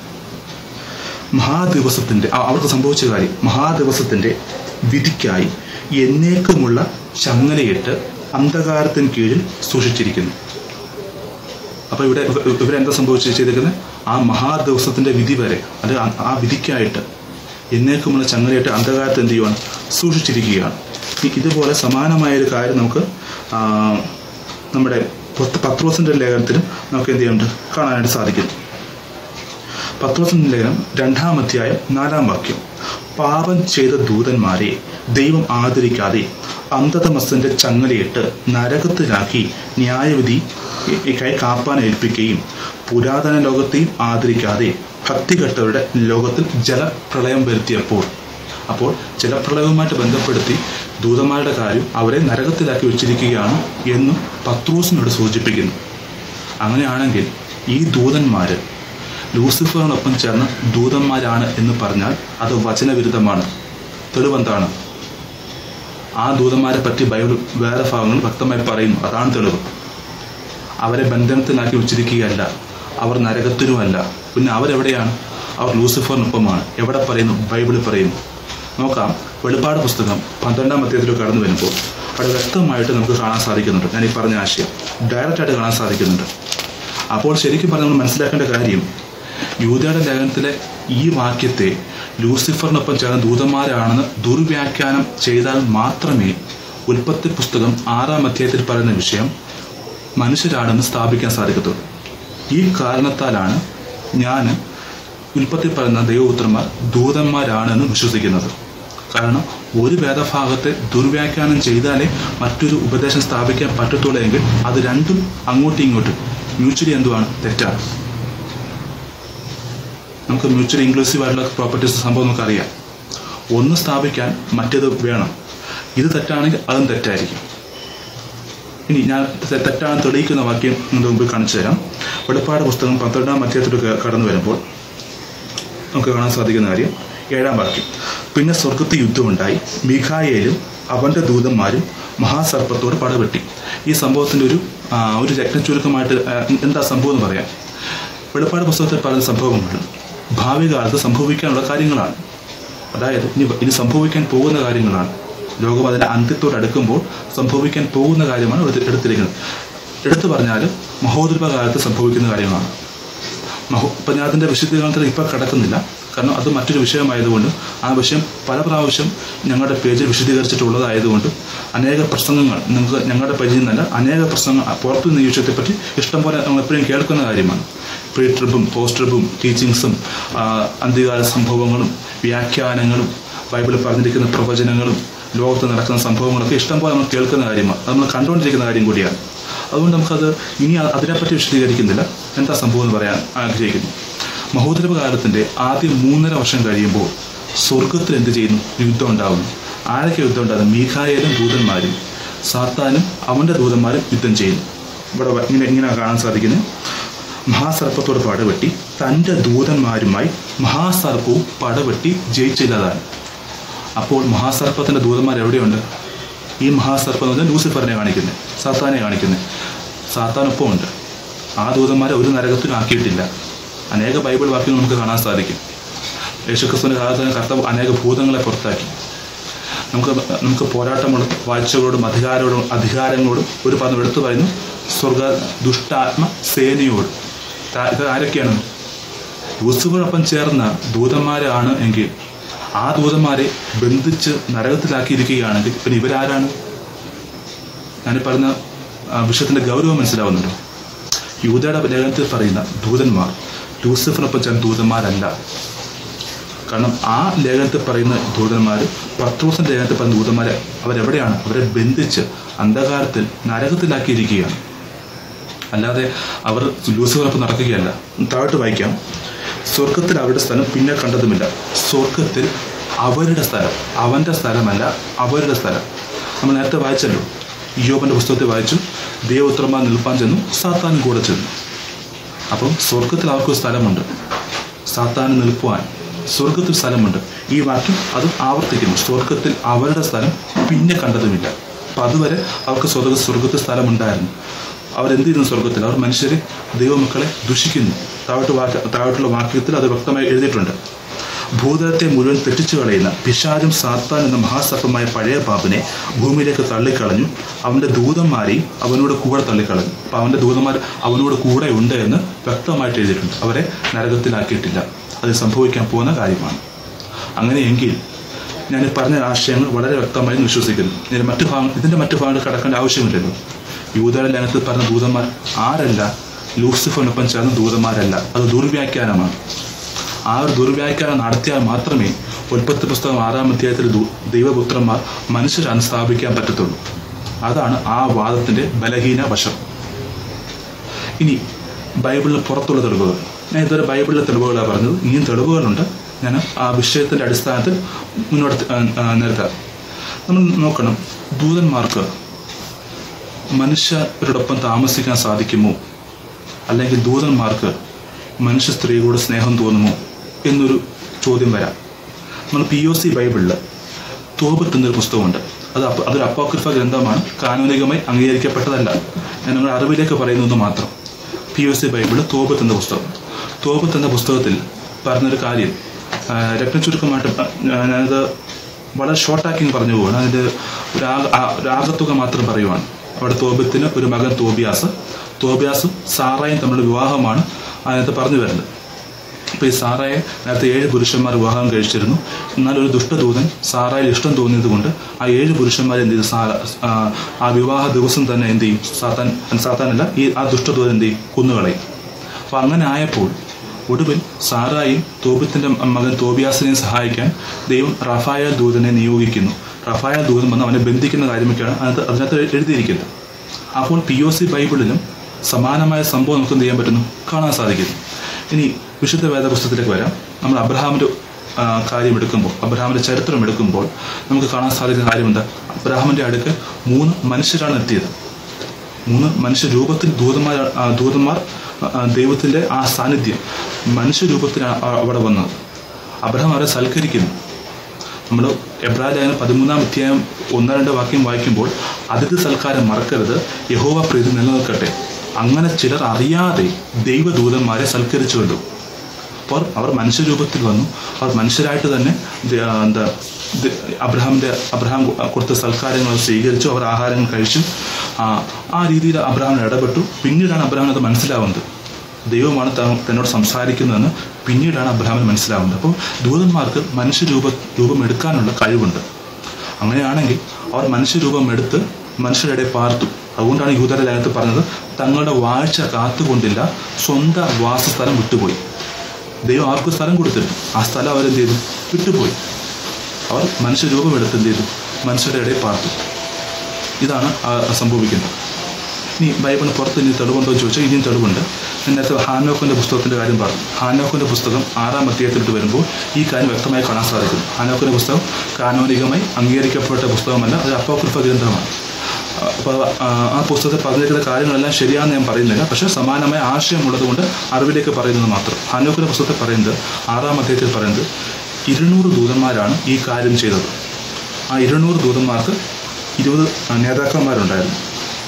മഹാദിവസത്തിന്റെ ആ, അവർക്ക് സംഭവിച്ച കാര്യം മഹാദിവസത്തിന്റെ വിധിക്കായി എന്നേക്കുമുള്ള ചങ്ങലയിട്ട് അന്ധകാരത്തിന് കീഴിൽ സൂക്ഷിച്ചിരിക്കുന്നു അപ്പൊ ഇവിടെ ഇവ- ഇവ- ഇവരെന്താ സംഭവിച്ചു ചെയ്തിരിക്കുന്നത് ആ മഹാദിവസത്തിന്റെ വിധി വരെ അത് ആ- ആ വിധിക്കായിട്ട് എന്നേക്കുമുള്ള ചങ്ങലയിട്ട് അന്ധകാരത്തെ എന്ത് ചെയ്യുവാണ് സൂക്ഷിച്ചിരിക്കുകയാണ് ഇ- ഇതുപോലെ സമാനമായ ഒരു കാര്യം നമുക്ക് ആ, നമ്മുടെ പത്ത് പത്രോസിന്റെ ലേഖനത്തിലും നമുക്ക് എന്ത് ചെയ്യുന്നുണ്ട് കാണാനായിട്ട് സാധിക്കുന്നു പത്രോസിന്റെ ലേഖനം രണ്ടാം അധ്യായം നാലാം വാക്യം പാപം ചെയ്ത ദൂതന്മാരെ ദൈവം ആദരിക്കാതെ അന്ധതമസ്തിന്റെ ചങ്ങലയിട്ട് നരകത്തിലാക്കി ന്യായവിധി കൈ കാപ്പാൻ ഏൽപ്പിക്കുകയും പുരാതന ലോകത്തെയും ആദരിക്കാതെ ഭക്തികെട്ടവരുടെ ലോകത്തിൽ ജലപ്രളയം വരുത്തിയപ്പോൾ അപ്പോൾ ജലപ്രളയവുമായിട്ട് ബന്ധപ്പെടുത്തി ദൂതന്മാരുടെ കാര്യം അവരെ നരകത്തിലാക്കി വെച്ചിരിക്കുകയാണ് എന്നും പത്രോസിനോട് സൂചിപ്പിക്കുന്നു അങ്ങനെയാണെങ്കിൽ ഈ ദൂതന്മാര് ലൂസിഫറിനൊപ്പം ചേർന്ന ദൂതന്മാരാണ് എന്ന് പറഞ്ഞാൽ അത് വചനവിരുദ്ധമാണ് തെളിവെന്താണ് ആ ദൂതന്മാരെ പറ്റി ബൈബിൾ വേറെ ഭാഗങ്ങൾ വ്യക്തമായി പറയുന്നു അതാണ് തെളിവ് അവരെ ബന്ധനത്തിലാക്കി വെച്ചിരിക്കുകയല്ല അവർ നരകത്തിലുമല്ല പിന്നെ അവരെവിടെയാണ് അവർ ലൂസിഫറിനൊപ്പമാണ് എവിടെ പറയുന്നു ബൈബിളിൽ പറയുന്നു നോക്കാം വെളിപ്പാട് പുസ്തകം പന്ത്രണ്ടാം അധ്യായത്തിൽ കടന്നു വരുമ്പോൾ അവിടെ വ്യക്തമായിട്ട് നമുക്ക് കാണാൻ സാധിക്കുന്നുണ്ട് ഞാൻ ഈ പറഞ്ഞ ആശയം ഡയറക്റ്റ് ആയിട്ട് കാണാൻ സാധിക്കുന്നുണ്ട് അപ്പോൾ ശരിക്കും പറഞ്ഞ് നമ്മൾ മനസ്സിലാക്കേണ്ട കാര്യം യൂതയുടെ ലേഖനത്തിലെ ഈ വാക്യത്തെ ലൂസിഫറിനൊപ്പം ചേർന്ന ദൂതന്മാരാണെന്ന് ദുർവ്യാഖ്യാനം ചെയ്താൽ മാത്രമേ ഉൽപ്പത്തി പുസ്തകം ആറാം അധ്യായത്തിൽ പറയുന്ന വിഷയം മനുഷ്യരാണെന്ന് സ്ഥാപിക്കാൻ സാധിക്കത്തുള്ളൂ ഈ കാരണത്താലാണ് ഞാൻ ഉൽപ്പത്തി പറയുന്ന ദൈവപുത്രന്മാർ ദൂതന്മാരാണെന്ന് വിശ്വസിക്കുന്നത് കാരണം ഒരു വേദഭാഗത്തെ ദുർവ്യാഖ്യാനം ചെയ്താലേ മറ്റൊരു ഉപദേശം സ്ഥാപിക്കാൻ പറ്റത്തുള്ളൂ എങ്കിൽ അത് രണ്ടും അങ്ങോട്ടും ഇങ്ങോട്ടും മ്യൂച്വലി എന്തുവാണ് തെറ്റാണ് നമുക്ക് മ്യൂച്വലി ഇൻക്ലൂസീവ് ആയിട്ടുള്ള പ്രോപ്പർട്ടീസ് സംഭവം നമുക്കറിയാം ഒന്ന് സ്ഥാപിക്കാൻ മറ്റേത് വേണം ഇത് തെറ്റാണെങ്കിൽ അതും തെറ്റായിരിക്കും ഇനി ഞാൻ തെ- തെറ്റാണ് തെളിയിക്കുന്ന വാക്യം നിങ്ങളുടെ മുമ്പിൽ കാണിച്ചു തരാം വെളിപ്പാട് പുസ്തകം പന്ത്രണ്ടാം അധ്യായത്തിലേക്ക് കടന്നു വരുമ്പോൾ നമുക്ക് കാണാൻ സാധിക്കുന്ന കാര്യം ഏഴാം വാക്യം പിന്നെ സ്വർഗത്തിൽ യുദ്ധമുണ്ടായി മിഖായേലും അവന്റെ ദൂതന്മാരും മഹാസർപ്പത്തോട് പടവെട്ടി ഈ സംഭവത്തിന്റെ ഒരു ആ, ഒരു രത്നചുരുക്കമായിട്ട് ആ, എന്താ സംഭവം എന്ന് പറയാം വെളിപ്പാട് പുസ്തകത്തിൽ പറയുന്ന സംഭവങ്ങൾ ഭാവി കാലത്ത് സംഭവിക്കാനുള്ള കാര്യങ്ങളാണ് അതായത് ഇനി ഇനി സംഭവിക്കാൻ പോകുന്ന കാര്യങ്ങളാണ് ലോകം അതിന്റെ അന്ത്യത്തോട് അടുക്കുമ്പോൾ സംഭവിക്കാൻ പോകുന്ന കാര്യമാണ് എടുത്ത് എടുത്തിരിക്കുന്നത് എടുത്തു പറഞ്ഞാൽ മഹോദർഭ കാലത്ത് സംഭവിക്കുന്ന കാര്യങ്ങളാണ് മഹോ ഇപ്പം ഞാൻ അതിൻ്റെ വിശദീകരണത്തിൽ ഇപ്പം കിടക്കുന്നില്ല കാരണം അത് മറ്റൊരു വിഷയമായതുകൊണ്ട് ആ വിഷയം പല പ്രാവശ്യം ഞങ്ങളുടെ പേജിൽ വിശദീകരിച്ചിട്ടുള്ളതായതുകൊണ്ട് അനേക പ്രസംഗങ്ങൾ നിങ്ങൾക്ക് ഞങ്ങളുടെ പേജിൽ നിന്നല്ല അനേക പ്രസംഗങ്ങൾ പുറത്തു നിന്ന് ഈ വിഷയത്തെപ്പറ്റി ഇഷ്ടംപോലെ നമ്മൾ എപ്പോഴും കേൾക്കുന്ന കാര്യമാണ് പ്രീ ട്രിപ്പും പോസ്റ്റ് ട്രിപ്പും ടീച്ചിങ്സും അന്ത്യകാല സംഭവങ്ങളും വ്യാഖ്യാനങ്ങളും ബൈബിളിൽ പറഞ്ഞിരിക്കുന്ന പ്രവചനങ്ങളും ലോകത്ത് നടക്കുന്ന സംഭവങ്ങളൊക്കെ ഇഷ്ടംപോലെ നമ്മൾ കേൾക്കുന്ന കാര്യമാണ് അത് നമ്മൾ കണ്ടുകൊണ്ടിരിക്കുന്ന കാര്യം കൂടിയാണ് അതുകൊണ്ട് നമുക്കത് ഇനി അ- അതിനെപ്പറ്റി വിശദീകരിക്കുന്നില്ല എന്താ സംഭവം എന്ന് പറയാൻ ആഗ്രഹിക്കുന്നു മഹോദരവ കാലത്തിന്റെ ആദ്യ മൂന്നര വർഷം കഴിയുമ്പോൾ സ്വർഗത്തിൽ എന്ത് ചെയ്യുന്നു യുദ്ധം ഉണ്ടാകുന്നു ആരൊക്കെ യുദ്ധം ഉണ്ടാകുന്നു മീഖായേലും ദൂതന്മാരും സാത്താനും അവന്റെ ദൂതന്മാരും യുദ്ധം ചെയ്യുന്നു ഇവിടെ വ- ഇങ്ങനെ ഇങ്ങനെ കാണാൻ സാധിക്കുന്നു മഹാസർപ്പത്തോട് പടവെട്ടി തന്റെ ദൂതന്മാരുമായി മഹാസർപ്പവും പടവെട്ടി ജയിച്ചില്ലതാണ് അപ്പോൾ മഹാസർപ്പത്തിന്റെ ദൂതന്മാർ എവിടെയുണ്ട് ഈ മഹാസർപ്പം എന്ന് പറഞ്ഞാൽ ലൂസിഫറിനെ കാണിക്കുന്നത് സാത്താനെ കാണിക്കുന്നത് സാത്താനൊപ്പം ഉണ്ട് ആ ദൂതന്മാരെ ഒരു നരകത്തിനും ആക്കിയിട്ടില്ല അനേക ബൈബിൾ വാക്യങ്ങൾ നമുക്ക് കാണാൻ സാധിക്കും യേശുക്രിസ്തുവിന്റെ കാലത്ത് തന്നെ കർത്താവ് അനേക ഭൂതങ്ങളെ പുറത്താക്കി നമുക്ക് നമുക്ക് പോരാട്ടമുള്ള വാഴ്ചകളോടും അധികാരോടും അധികാരങ്ങളോടും ഒരു പദം എടുത്തു പറയുന്നു സ്വർഗ ദുഷ്ടാത്മ സേനയോട് താ- ഇത് ആരൊക്കെയാണ് ലൂസിഫറൊപ്പം ചേർന്ന ദൂതന്മാരാണ് എങ്കിൽ ആ ദൂതന്മാരെ ബന്ധിച്ച് നരകത്തിലാക്കിയിരിക്കുകയാണെങ്കിൽ പിന്നെ ഇവരാരാണ് ഞാൻ പറഞ്ഞ ആ, വിഷയത്തിന്റെ ഗൗരവം മനസ്സിലാവുന്നുണ്ടോ യൂതയുടെ ലേഖനത്തിൽ പറയുന്ന ദൂതന്മാർ ലൂസിഫറിനൊപ്പം ചേർന്ന ദൂതന്മാരല്ല കാരണം ആ ലേഖനത്തിൽ പറയുന്ന ദൂതന്മാർ പത്രോസിന്റെ ലേഖനത്തിൽ പറയുന്ന ദൂതന്മാരെ അവരെവിടെയാണ് അവരെ ബന്ധിച്ച് അന്ധകാരത്തിൽ നരകത്തിലാക്കിയിരിക്കുകയാണ് അല്ലാതെ അവർ ലൂസിഫറിനൊപ്പം നടക്കുകയല്ല താഴോട്ട് വായിക്കാം സ്വർഗത്തിൽ അവരുടെ സ്ഥലം പിന്നെ കണ്ടതുമില്ല സ്വർഗത്തിൽ അവരുടെ സ്ഥലം അവന്റെ സ്ഥലമല്ല അവരുടെ സ്ഥലം നമ്മൾ നേരത്തെ വായിച്ചല്ലോ യോബന്റെ പുസ്തകത്തിൽ വായിച്ചു ദേവോത്രമാർ നിൽപ്പാൻ ചെന്നു സാത്താനും കൂടെ ചെന്നു അപ്പം സ്വർഗത്തിൽ അവർക്കൊരു സ്ഥലമുണ്ട് സാത്താന് നിൽക്കുവാൻ സ്വർഗത്തിൽ സ്ഥലമുണ്ട് ഈ വാക്യം അത് ആവർത്തിക്കുന്നു സ്വർഗത്തിൽ അവരുടെ സ്ഥലം പിന്നെ കണ്ടതുമില്ല അപ്പം അതുവരെ അവർക്ക് സ്വർഗ സ്വർഗത്തിൽ സ്ഥലമുണ്ടായിരുന്നു അവരെന്ത് ചെയ്യുന്നു സ്വർഗത്തിൽ അവർ മനുഷ്യരെ ദൈവമക്കളെ ദുഷിക്കുന്നു താഴോട്ട് വാക്യ താഴോട്ടുള്ള വാക്യത്തിൽ അത് വ്യക്തമായി എഴുതിയിട്ടുണ്ട് ഭൂതലത്തെ മുഴുവൻ തെറ്റിച്ചു കളയുന്ന പിശാചും സാത്താൻ എന്ന മഹാസർപ്പമായ പഴയ പാപ്പിനെ ഭൂമിയിലേക്ക് തള്ളിക്കളഞ്ഞു അവന്റെ ദൂതന്മാരെയും അവനോട് കൂടെ തള്ളിക്കളഞ്ഞു അപ്പൊ അവന്റെ ദൂതന്മാർ അവനോട് കൂടെ ഉണ്ട് എന്ന് വ്യക്തമായിട്ട് എഴുതിയിട്ടുണ്ട് അവരെ നരകത്തിലാക്കിയിട്ടില്ല അത് സംഭവിക്കാൻ പോകുന്ന കാര്യമാണ് അങ്ങനെയെങ്കിൽ ഞാൻ ഈ പറഞ്ഞ ആശയങ്ങൾ വളരെ വ്യക്തമായി വിശ്വസിക്കുന്നു ഇതിന്റെ മറ്റു ഭാഗം ഇതിന്റെ മറ്റു ഭാഗങ്ങൾ കടക്കേണ്ട ആവശ്യമില്ലല്ലോ യൂതയുടെ ലേഖനത്തിൽ പറഞ്ഞ ദൂതന്മാർ ആരല്ല ലൂസിഫറിനൊപ്പം ചേർന്ന ദൂതന്മാരല്ല അത് ദുർവ്യാഖ്യാനമാണ് ആ ഒരു ദുർവ്യാഖ്യാനം നടത്തിയാൽ മാത്രമേ ഉൽപ്പത്തി പുസ്തകം ആറാം അധ്യായത്തിൽ ദു- ദൈവപുത്രന്മാർ മനുഷ്യരാണ് സ്ഥാപിക്കാൻ പറ്റത്തുള്ളൂ അതാണ് ആ വാദത്തിന്റെ ബലഹീന വശം ഇനി ബൈബിളിന് പുറത്തുള്ള തെളിവുകൾ ഞാൻ ഇതുവരെ ബൈബിളിലെ തെളിവുകളാണ് പറഞ്ഞത് ഇനിയും തെളിവുകളുണ്ട് ഞാൻ ആ വിഷയത്തിന്റെ അടിസ്ഥാനത്തിൽ മുന്നോട്ട് ആ, ആ, നിരത്താം നമ്മൾ നോക്കണം ദൂതന്മാർക്ക് മനുഷ്യരോടൊപ്പം താമസിക്കാൻ സാധിക്കുമോ അല്ലെങ്കിൽ ദൂതന്മാർക്ക് മനുഷ്യ സ്ത്രീകളോട് സ്നേഹം തോന്നുമോ എന്നൊരു ചോദ്യം വരാം നമ്മൾ പി ഒ സി ബൈബിളിൽ തോബത്ത് എന്നൊരു പുസ്തകമുണ്ട് അത് അപ്പ- അതൊരു അപ്പോക്രിഫ ഗ്രന്ഥമാണ് കാനൂനികമായി അംഗീകരിക്കപ്പെട്ടതല്ല ഞാൻ നിങ്ങളുടെ അറിവിലേക്ക് പറയുന്നത് മാത്രം P O C Bible Tobit എന്ന പുസ്തകം തോബത്ത് എന്ന പുസ്തകത്തിൽ പറഞ്ഞൊരു കാര്യം ആ, രത്നചുരുക്കമായിട്ട് പ- ഞാനത് വളരെ ഷോർട്ടാക്കി പറഞ്ഞു പോവാണ് അതിൻ്റെ രാഗ ആ- രാഗത്തുക മാത്രം പറയുവാണ് അവിടെ തോബത്തിന് ഒരു മകൻ തോബിയാസ് തോബിയാസും സാറായും തമ്മിലുള്ള വിവാഹമാണ് അതിനകത്ത് പറഞ്ഞു വരുന്നത് അപ്പോൾ ഈ സാറായെ നേരത്തെ ഏഴ് പുരുഷന്മാർ വിവാഹം കഴിച്ചിരുന്നു എന്നാൽ ഒരു ദുഷ്ടദൂതൻ സാറായിൽ ഇഷ്ടം തോന്നിയത് കൊണ്ട് ആ ഏഴ് പുരുഷന്മാരെ എന്ത് ചെയ്തു സാ- ആ, ആ വിവാഹ ദിവസം തന്നെ എന്ത് ചെയ്യും സാത്താൻ സാത്താനല്ല ഈ ആ ദുഷ്ടദൂതൻ എന്ത് ചെയ്യും കൊന്നുകളയും അപ്പോൾ അങ്ങനെ ആയപ്പോൾ ഒടുവിൽ സാറായും തോബിത്തിന്റെ മകൻ തോബിയാസിനെയും സഹായിക്കാൻ ദൈവം റഫായൽ ദൂതനെ നിയോഗിക്കുന്നു റഫായൽ ദൂതൻ വന്ന് അവനെ ബന്ധിക്കുന്ന കാര്യമൊക്കെയാണ് അതിനകത്ത് അതിനകത്ത് എഴുതിയിരിക്കുന്നത് അപ്പോൾ പി ഒ സി ബൈബിളിലും സമാനമായ സംഭവം നമുക്ക് എന്ത് ചെയ്യാൻ പറ്റുന്നു കാണാൻ സാധിക്കുന്നു ഇനി വിശുദ്ധ വേദപുസ്തകത്തിലേക്ക് വരാം നമ്മൾ അബ്രഹാമിന്റെ ആ, കാര്യം എടുക്കുമ്പോൾ അബ്രഹാമിന്റെ ചരിത്രം എടുക്കുമ്പോൾ നമുക്ക് കാണാൻ സാധിക്കുന്ന കാര്യം എന്താ അബ്രഹാമിന്റെ അടുക്ക് മൂന്ന് മനുഷ്യരാണ് എത്തിയത് മൂന്ന് മനുഷ്യ രൂപത്തിൽ ദൂതന്മാർ ആ, ദൂതന്മാർ ആ, ദൈവത്തിന്റെ ആ സാന്നിധ്യം മനുഷ്യ രൂപത്തിലാണ് ആ- അവിടെ വന്നത് അബ്രഹാം അവരെ സൽക്കരിക്കുന്നു നമ്മൾ എബ്രാഹിം പതിമൂന്നാം അധ്യായം ഒന്ന് രണ്ട് വാക്യം വായിക്കുമ്പോൾ അതിഥി സൽക്കാരം മറക്കരുത് യഹോവ പ്രീതി നിലനിൽക്കട്ടെ അങ്ങനെ ചിലർ അറിയാതെ ദൈവദൂതന്മാരെ സൽക്കരിച്ചുകൊണ്ടു അപ്പോൾ അവർ മനുഷ്യരൂപത്തിൽ വന്നു അവർ മനുഷ്യരായിട്ട് തന്നെ ദ- ആ, എന്താ ദ- അബ്രഹാമിന്റെ അബ്രഹാം കൊ- കൊടുത്ത സൽക്കാരങ്ങൾ അവർ സ്വീകരിച്ചു അവർ ആഹാരങ്ങൾ കഴിച്ചു ആ, ആ രീതിയിൽ അബ്രഹാമിന് ഇടപെട്ടു പിന്നീടാണ് അബ്രഹാമിന് അത് മനസ്സിലാവുന്നത് ദൈവമാണ് ത- തന്നോട് സംസാരിക്കുന്നതെന്ന് പിന്നീടാണ് അബ്രഹാമിന് മനസ്സിലാവുന്നത് അപ്പോൾ ദൂതന്മാർക്ക് മനുഷ്യരൂപ രൂപം എടുക്കാനുള്ള കഴിവുണ്ട് അങ്ങനെയാണെങ്കിൽ അവർ മനുഷ്യരൂപം എടുത്ത് മനുഷ്യരുടെ പാർത്തു അതുകൊണ്ടാണ് യൂതര ലേഖനത്തിൽ പറഞ്ഞത് തങ്ങളുടെ വാഴ്ച കാത്തുകൊണ്ടില്ല സ്വന്തം വാസസ്ഥലം വിട്ടുപോയി ദൈവം ആർക്കും സ്ഥലം കൊടുത്തിരുന്നു ആ സ്ഥലം അവരെന്ത് ചെയ്തു വിട്ടുപോയി അവർ മനുഷ്യരൂപം എടുത്ത് എന്ത് ചെയ്തു മനുഷ്യരുടെ ഇടയിൽ പാർത്തു ഇതാണ് ആ സംഭവിക്കുന്നത് ഇനി ബൈബിളിന് പുറത്ത് ഇനി തെളിവുണ്ടോ എന്ന് ചോദിച്ചാൽ ഇനിയും തെളിവുണ്ട് ഞാൻ നേരത്തെ ഹാനോക്കിന്റെ പുസ്തകത്തിന്റെ കാര്യം പറഞ്ഞു ഹാനോക്കിന്റെ പുസ്തകം ആറാം അധ്യായത്തിലോട്ട് വരുമ്പോൾ ഈ കാര്യം വ്യക്തമായി കാണാൻ സാധിക്കും ഹാനോക്കിന്റെ പുസ്തകം കാനോനികമായി അംഗീകരിക്കപ്പെട്ട പുസ്തകമല്ല അത് അപ്പോക്രിഫ ഗ്രന്ഥമാണ് അപ്പോൾ ആ പുസ്തകത്തിൽ പറഞ്ഞിരിക്കുന്ന കാര്യങ്ങളെല്ലാം ശരിയാണെന്ന് ഞാൻ പറയുന്നില്ല പക്ഷേ സമാനമായ ആശയമുള്ളത് കൊണ്ട് അറിവിലേക്ക് പറയുന്നത് മാത്രം ഹാനോക്കിന്റെ പുസ്തകത്തിൽ പറയുന്നത് ആറാം അധ്യായത്തിൽ പറയുന്നത് ഇരുന്നൂറ് ദൂതന്മാരാണ് ഈ കാര്യം ചെയ്തത് ആ ഇരുന്നൂറ് ദൂതന്മാർക്ക് ഇരുപത് നേതാക്കന്മാരുണ്ടായിരുന്നു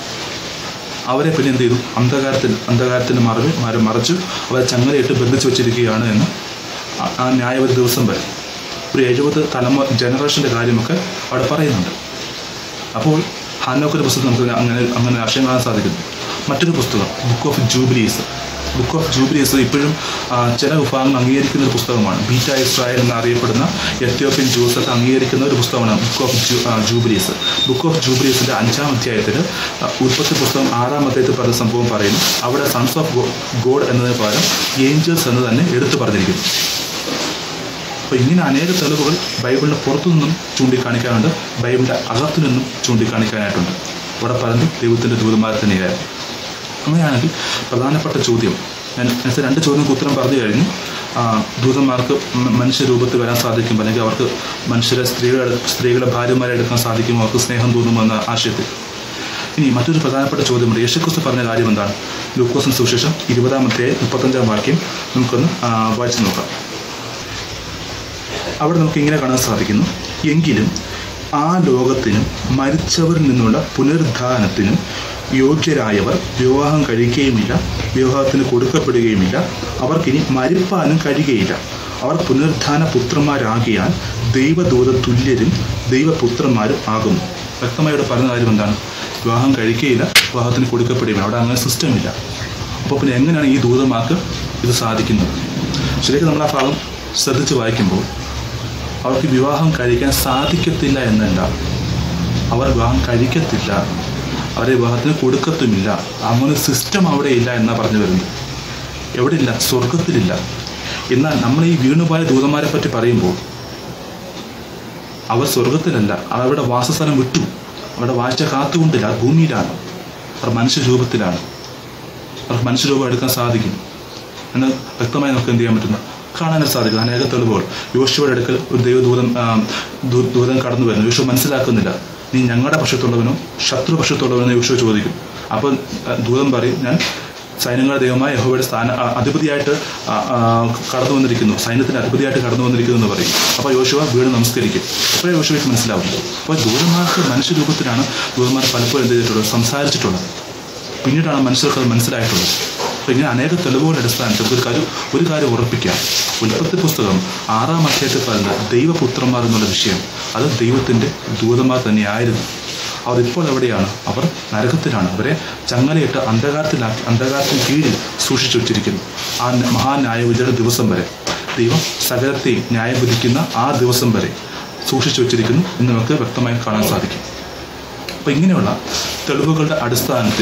അവരെ പിന്നെ എന്ത് ചെയ്തു അന്ധകാരത്തിൽ അന്ധകാരത്തിന് മറവ് മരം മറച്ചു അവരെ ചങ്ങലയിട്ട് ബന്ധിച്ചു വെച്ചിരിക്കുകയാണ് എന്ന് ആ- ആ ന്യായവധി ദിവസം വരെ ഒരു എഴുപത് തലമുറ ജനറേഷൻ്റെ കാര്യമൊക്കെ അവിടെ പറയുന്നുണ്ട് അപ്പോൾ ഹാനോക്കിന്റെ പുസ്തകം നമുക്ക് അങ്ങനെ അങ്ങനെ ആശയം കാണാൻ സാധിക്കുന്നു മറ്റൊരു പുസ്തകം book of Jubilees book of Jubilees ഇപ്പോഴും ആ, ചില വിഭാഗങ്ങൾ അംഗീകരിക്കുന്ന ഒരു പുസ്തകമാണ് ബീറ്റ ഇസ്രായേൽ എന്നറിയപ്പെടുന്ന എത്യോപ്യൻ ജൂസ് ഒക്കെ അംഗീകരിക്കുന്ന ഒരു പുസ്തകമാണ് ബുക്ക് ഓഫ് ജൂ ആ, ജൂബിലീസ് ബുക്ക് ഓഫ് ജൂബിലീസിന്റെ അഞ്ചാം അധ്യായത്തിൽ ആ, ഉൽപ്പത്തി പുസ്തകം ആറാം അധ്യായത്തിൽ പറഞ്ഞ സംഭവം പറയുന്നു അവിടെ സൺസ് ഓഫ് ഗോഡ് എന്നതിന് പകരം ഏഞ്ചൽസ് എന്ന് തന്നെ എടുത്തു പറഞ്ഞിരിക്കുന്നു അപ്പോൾ ഇങ്ങനെ അനേക തെളിവുകൾ ബൈബിളിൻ്റെ പുറത്തു നിന്നും ചൂണ്ടിക്കാണിക്കാനുണ്ട് ബൈബിളിൻ്റെ അകത്തു നിന്നും ചൂണ്ടിക്കാണിക്കാനായിട്ടുണ്ട് അവിടെ പറയുന്നത് ദൈവത്തിൻ്റെ ദൂതന്മാരെ തന്നെയായിരുന്നു അങ്ങനെയാണെങ്കിൽ പ്രധാനപ്പെട്ട ചോദ്യം ഞാൻ നേരത്തെ രണ്ട് ചോദ്യങ്ങൾക്ക് ഉത്തരം പറഞ്ഞു കഴിഞ്ഞു ആ, ദൂതന്മാർക്ക് മ- മനുഷ്യരൂപത്തിൽ വരാൻ സാധിക്കും അല്ലെങ്കിൽ അവർക്ക് മനുഷ്യരെ സ്ത്രീകളെ സ്ത്രീകളെ ഭാര്യമാരെ എടുക്കാൻ സാധിക്കുമോ അവർക്ക് സ്നേഹം തോന്നുമെന്ന ആശയത്തിൽ ഇനി മറ്റൊരു പ്രധാനപ്പെട്ട ചോദ്യമുണ്ട് യേശുക്രിസ്തു പറഞ്ഞ കാര്യം എന്താണ് ലൂക്കോസിന് സുവിശേഷം ഇരുപതാമത്തെ മുപ്പത്തഞ്ചാം വാക്യം നമുക്കൊന്ന് ആ, വായിച്ചു നോക്കാം അവിടെ നമുക്ക് ഇങ്ങനെ കാണാൻ സാധിക്കുന്നു എങ്കിലും ആ ലോകത്തിനും മരിച്ചവരിൽ നിന്നുള്ള പുനരുദ്ധാനത്തിനും യോഗ്യരായവർ വിവാഹം കഴിക്കുകയുമില്ല വിവാഹത്തിന് കൊടുക്കപ്പെടുകയുമില്ല അവർക്കിനി മരിപ്പാനും കഴിയുകയില്ല അവർ പുനരുദ്ധാന പുത്രന്മാരാകിയാൽ ദൈവദൂത തുല്യരും ദൈവപുത്രന്മാരും ആകുന്നു വ്യക്തമായി ഇവിടെ പറഞ്ഞ കാര്യം എന്താണ് വിവാഹം കഴിക്കുകയില്ല വിവാഹത്തിന് കൊടുക്കപ്പെടുകയില്ല അവിടെ അങ്ങനെ സിസ്റ്റം ഇല്ല അപ്പോൾ പിന്നെ എങ്ങനെയാണ് ഈ ദൂതന്മാർക്ക് ഇത് സാധിക്കുന്നത് ശരിക്കും നമ്മൾ ആ ഭാഗം ശ്രദ്ധിച്ച് വായിക്കുമ്പോൾ അവർക്ക് വിവാഹം കഴിക്കാൻ സാധിക്കത്തില്ല എന്നല്ല അവർ വിവാഹം കഴിക്കത്തില്ല അവരെ വിവാഹത്തിന് കൊടുക്കത്തുമില്ല അങ്ങനെ സിസ്റ്റം അവിടെ ഇല്ല എന്നാ പറഞ്ഞു വരുന്നത് എവിടെ ഇല്ല സ്വർഗത്തിലില്ല എന്നാൽ നമ്മൾ ഈ വീണുപോയ ദൂതന്മാരെ പറ്റി പറയുമ്പോൾ അവർ സ്വർഗത്തിലല്ല അവരുടെ വാസസ്ഥലം വിട്ടു അവരുടെ വാഴ്ച കാത്തുകൊണ്ടില്ല അത് ഭൂമിയിലാണ് അവർ മനുഷ്യരൂപത്തിലാണ് അവർക്ക് മനുഷ്യരൂപം എടുക്കാൻ സാധിക്കും എന്ന് വ്യക്തമായി നമുക്ക് എന്ത് ചെയ്യാൻ പറ്റുന്നു കാണാനായിട്ട് സാധിക്കും അനേക തെളിവുകൾ യോശുവയുടെ അടുക്കൽ ഒരു ദൈവദൂതൻ ആ, ദൂ- ദൂതൻ കടന്നു വരുന്നു യോശു മനസ്സിലാക്കുന്നില്ല നീ ഞങ്ങളുടെ പക്ഷത്തുള്ളവനോ ശത്രു പക്ഷത്തുള്ളവനോ യോശു ചോദിക്കും അപ്പോൾ ആ, ദൂതൻ പറയും ഞാൻ സൈന്യങ്ങളുടെ ദൈവമായ യഹോവയുടെ സ്ഥാന ആ, അധിപതിയായിട്ട് ആ, ആ, കടന്നു വന്നിരിക്കുന്നു സൈന്യത്തിന്റെ അധിപതിയായിട്ട് കടന്നു വന്നിരിക്കുന്നു എന്ന് പറയും അപ്പോൾ യോശുവ വീട് നമസ്കരിക്കും അപ്പോഴേ യോശുവയ്ക്ക് മനസ്സിലാവും അപ്പോൾ ദൂതന്മാർക്ക് മനുഷ്യരൂപത്തിലാണ് ദൂതന്മാർ പലപ്പോഴും എന്ത് ചെയ്തിട്ടുള്ളത് സംസാരിച്ചിട്ടുള്ളത് പിന്നീടാണ് മനുഷ്യർക്ക് അത് മനസ്സിലായിട്ടുള്ളത് അപ്പോൾ ഇങ്ങനെ അനേക തെളിവുകളുടെ അടിസ്ഥാനത്തിൽ ഒരു കാര്യം ഒരു കാര്യം ഉറപ്പിക്കാം ഉൽപ്പത്തി പുസ്തകം ആറാം അധ്യായത്തിൽ പറയുന്ന ദൈവപുത്രന്മാർ എന്നുള്ള വിഷയം അത് ദൈവത്തിൻ്റെ ദൂതന്മാർ തന്നെയായിരുന്നു അവർ ഇപ്പോൾ എവിടെയാണ് അവർ നരകത്തിലാണ് അവരെ ചങ്ങലയിട്ട് അന്ധകാരത്തിലാക്കി അന്ധകാരത്തിന് കീഴിൽ സൂക്ഷിച്ചു വച്ചിരിക്കുന്നു ആ ന- മഹാന്യായവിധിയുടെ ദിവസം വരെ ദൈവം സകലത്തെയും ന്യായം വിധിക്കുന്ന ആ ദിവസം വരെ സൂക്ഷിച്ചു വച്ചിരിക്കുന്നു എന്ന് നമുക്ക് വ്യക്തമായി കാണാൻ സാധിക്കും അപ്പോൾ ഇങ്ങനെയുള്ള തെളിവുകളുടെ അടിസ്ഥാനത്തിൽ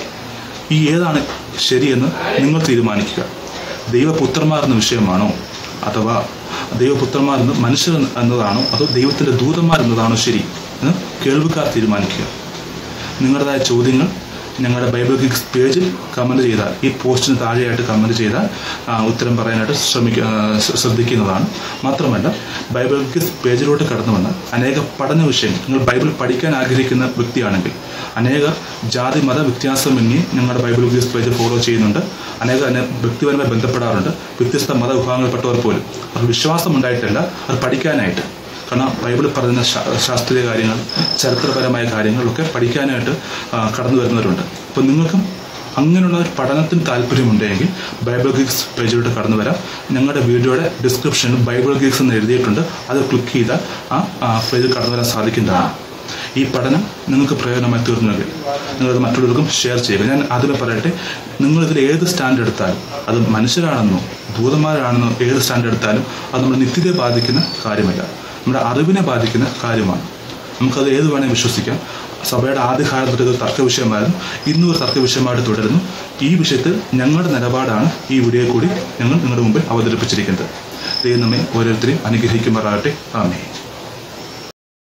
ഈ ഏതാണ് ശരിയെന്ന് നിങ്ങൾ തീരുമാനിക്കുക ദൈവപുത്രന്മാർ എന്ന വിഷയമാണോ അഥവാ ദൈവപുത്രന്മാർ എന്ന് മനുഷ്യർ എന്ന് എന്നതാണോ അതോ ദൈവത്തിൻ്റെ ദൂതന്മാർ എന്നതാണോ ശരി എന്ന് കേൾവിക്കാർ തീരുമാനിക്കുക നിങ്ങളുടേതായ ചോദ്യങ്ങൾ ഞങ്ങളുടെ ബൈബിൾ ഗിക്സ് പേജിൽ കമൻറ്റ് ചെയ്താൽ ഈ പോസ്റ്റിന് താഴെയായിട്ട് കമൻറ്റ് ചെയ്താൽ ആ, ഉത്തരം പറയാനായിട്ട് ശ്രമിക്ക ആ, ശ്ര- ശ്രദ്ധിക്കുന്നതാണ് മാത്രമല്ല ബൈബിൾ ഗിക്സ് പേജിലോട്ട് കടന്നു വന്ന് അനേക പഠന വിഷയങ്ങൾ നിങ്ങൾ ബൈബിൾ പഠിക്കാൻ ആഗ്രഹിക്കുന്ന വ്യക്തിയാണെങ്കിൽ അനേകർ ജാതി മത വ്യത്യാസമന്യേ ഞങ്ങളുടെ ബൈബിൾ ഗിക്സ് പേജ് ഫോളോ ചെയ്യുന്നുണ്ട് അനേക അനെ- വ്യക്തിപരമായി ബന്ധപ്പെടാറുണ്ട് വ്യത്യസ്ത മത വിഭാഗങ്ങളിൽപ്പെട്ടവർ പോലും അവർ വിശ്വാസം ഉണ്ടായിട്ടല്ല അത് പഠിക്കാനായിട്ട് കാരണം ബൈബിളിൽ പറയുന്ന ശാ- ശാസ്ത്രീയ കാര്യങ്ങൾ ചരിത്രപരമായ കാര്യങ്ങളൊക്കെ പഠിക്കാനായിട്ട് ആ, കടന്നു വരുന്നവരുണ്ട് അപ്പോൾ നിങ്ങൾക്കും അങ്ങനെയുള്ള ഒരു പഠനത്തിന് താല്പര്യമുണ്ടെങ്കിൽ ബൈബിൾ ഗീക്സ് പേജിലോട്ട് കടന്നു വരാം ഞങ്ങളുടെ വീഡിയോയുടെ ഡിസ്ക്രിപ്ഷനിൽ ബൈബിൾ ഗീക്സ് എന്ന് എഴുതിയിട്ടുണ്ട് അത് ക്ലിക്ക് ചെയ്താൽ ആ ആ പേജിൽ കടന്നു വരാൻ സാധിക്കുന്നതാണ് ഈ പഠനം നിങ്ങൾക്ക് പ്രയോജനമായി തീർന്നെങ്കിൽ നിങ്ങളത് മറ്റുള്ളവർക്കും ഷെയർ ചെയ്യുക ഞാൻ ആദ്യമേ പറയട്ടെ നിങ്ങളിതിൽ ഏത് സ്റ്റാൻഡ് എടുത്താലും അത് മനുഷ്യരാണെന്നോ ഭൂതന്മാരാണെന്നോ ഏത് സ്റ്റാൻഡ് എടുത്താലും അത് നമ്മുടെ നിത്യതയെ ബാധിക്കുന്ന കാര്യമല്ല നമ്മുടെ അറിവിനെ ബാധിക്കുന്ന കാര്യമാണ് നമുക്കത് ഏത് വേണേൽ വിശ്വസിക്കാം സഭയുടെ ആദ്യകാലം തൊട്ട് ഇത് തർക്ക വിഷയമായിരുന്നു ഇന്നും ഒരു തർക്ക വിഷയമായിട്ട് തുടരുന്നു ഈ വിഷയത്തിൽ ഞങ്ങളുടെ നിലപാടാണ് ഈ വീഡിയോ കൂടി ഞങ്ങൾ നിങ്ങളുടെ മുമ്പിൽ അവതരിപ്പിച്ചിരിക്കുന്നത് ദൈവം നമ്മെ ഓരോരുത്തരെയും അനുഗ്രഹിക്കുമാറാകട്ടെ ആമേ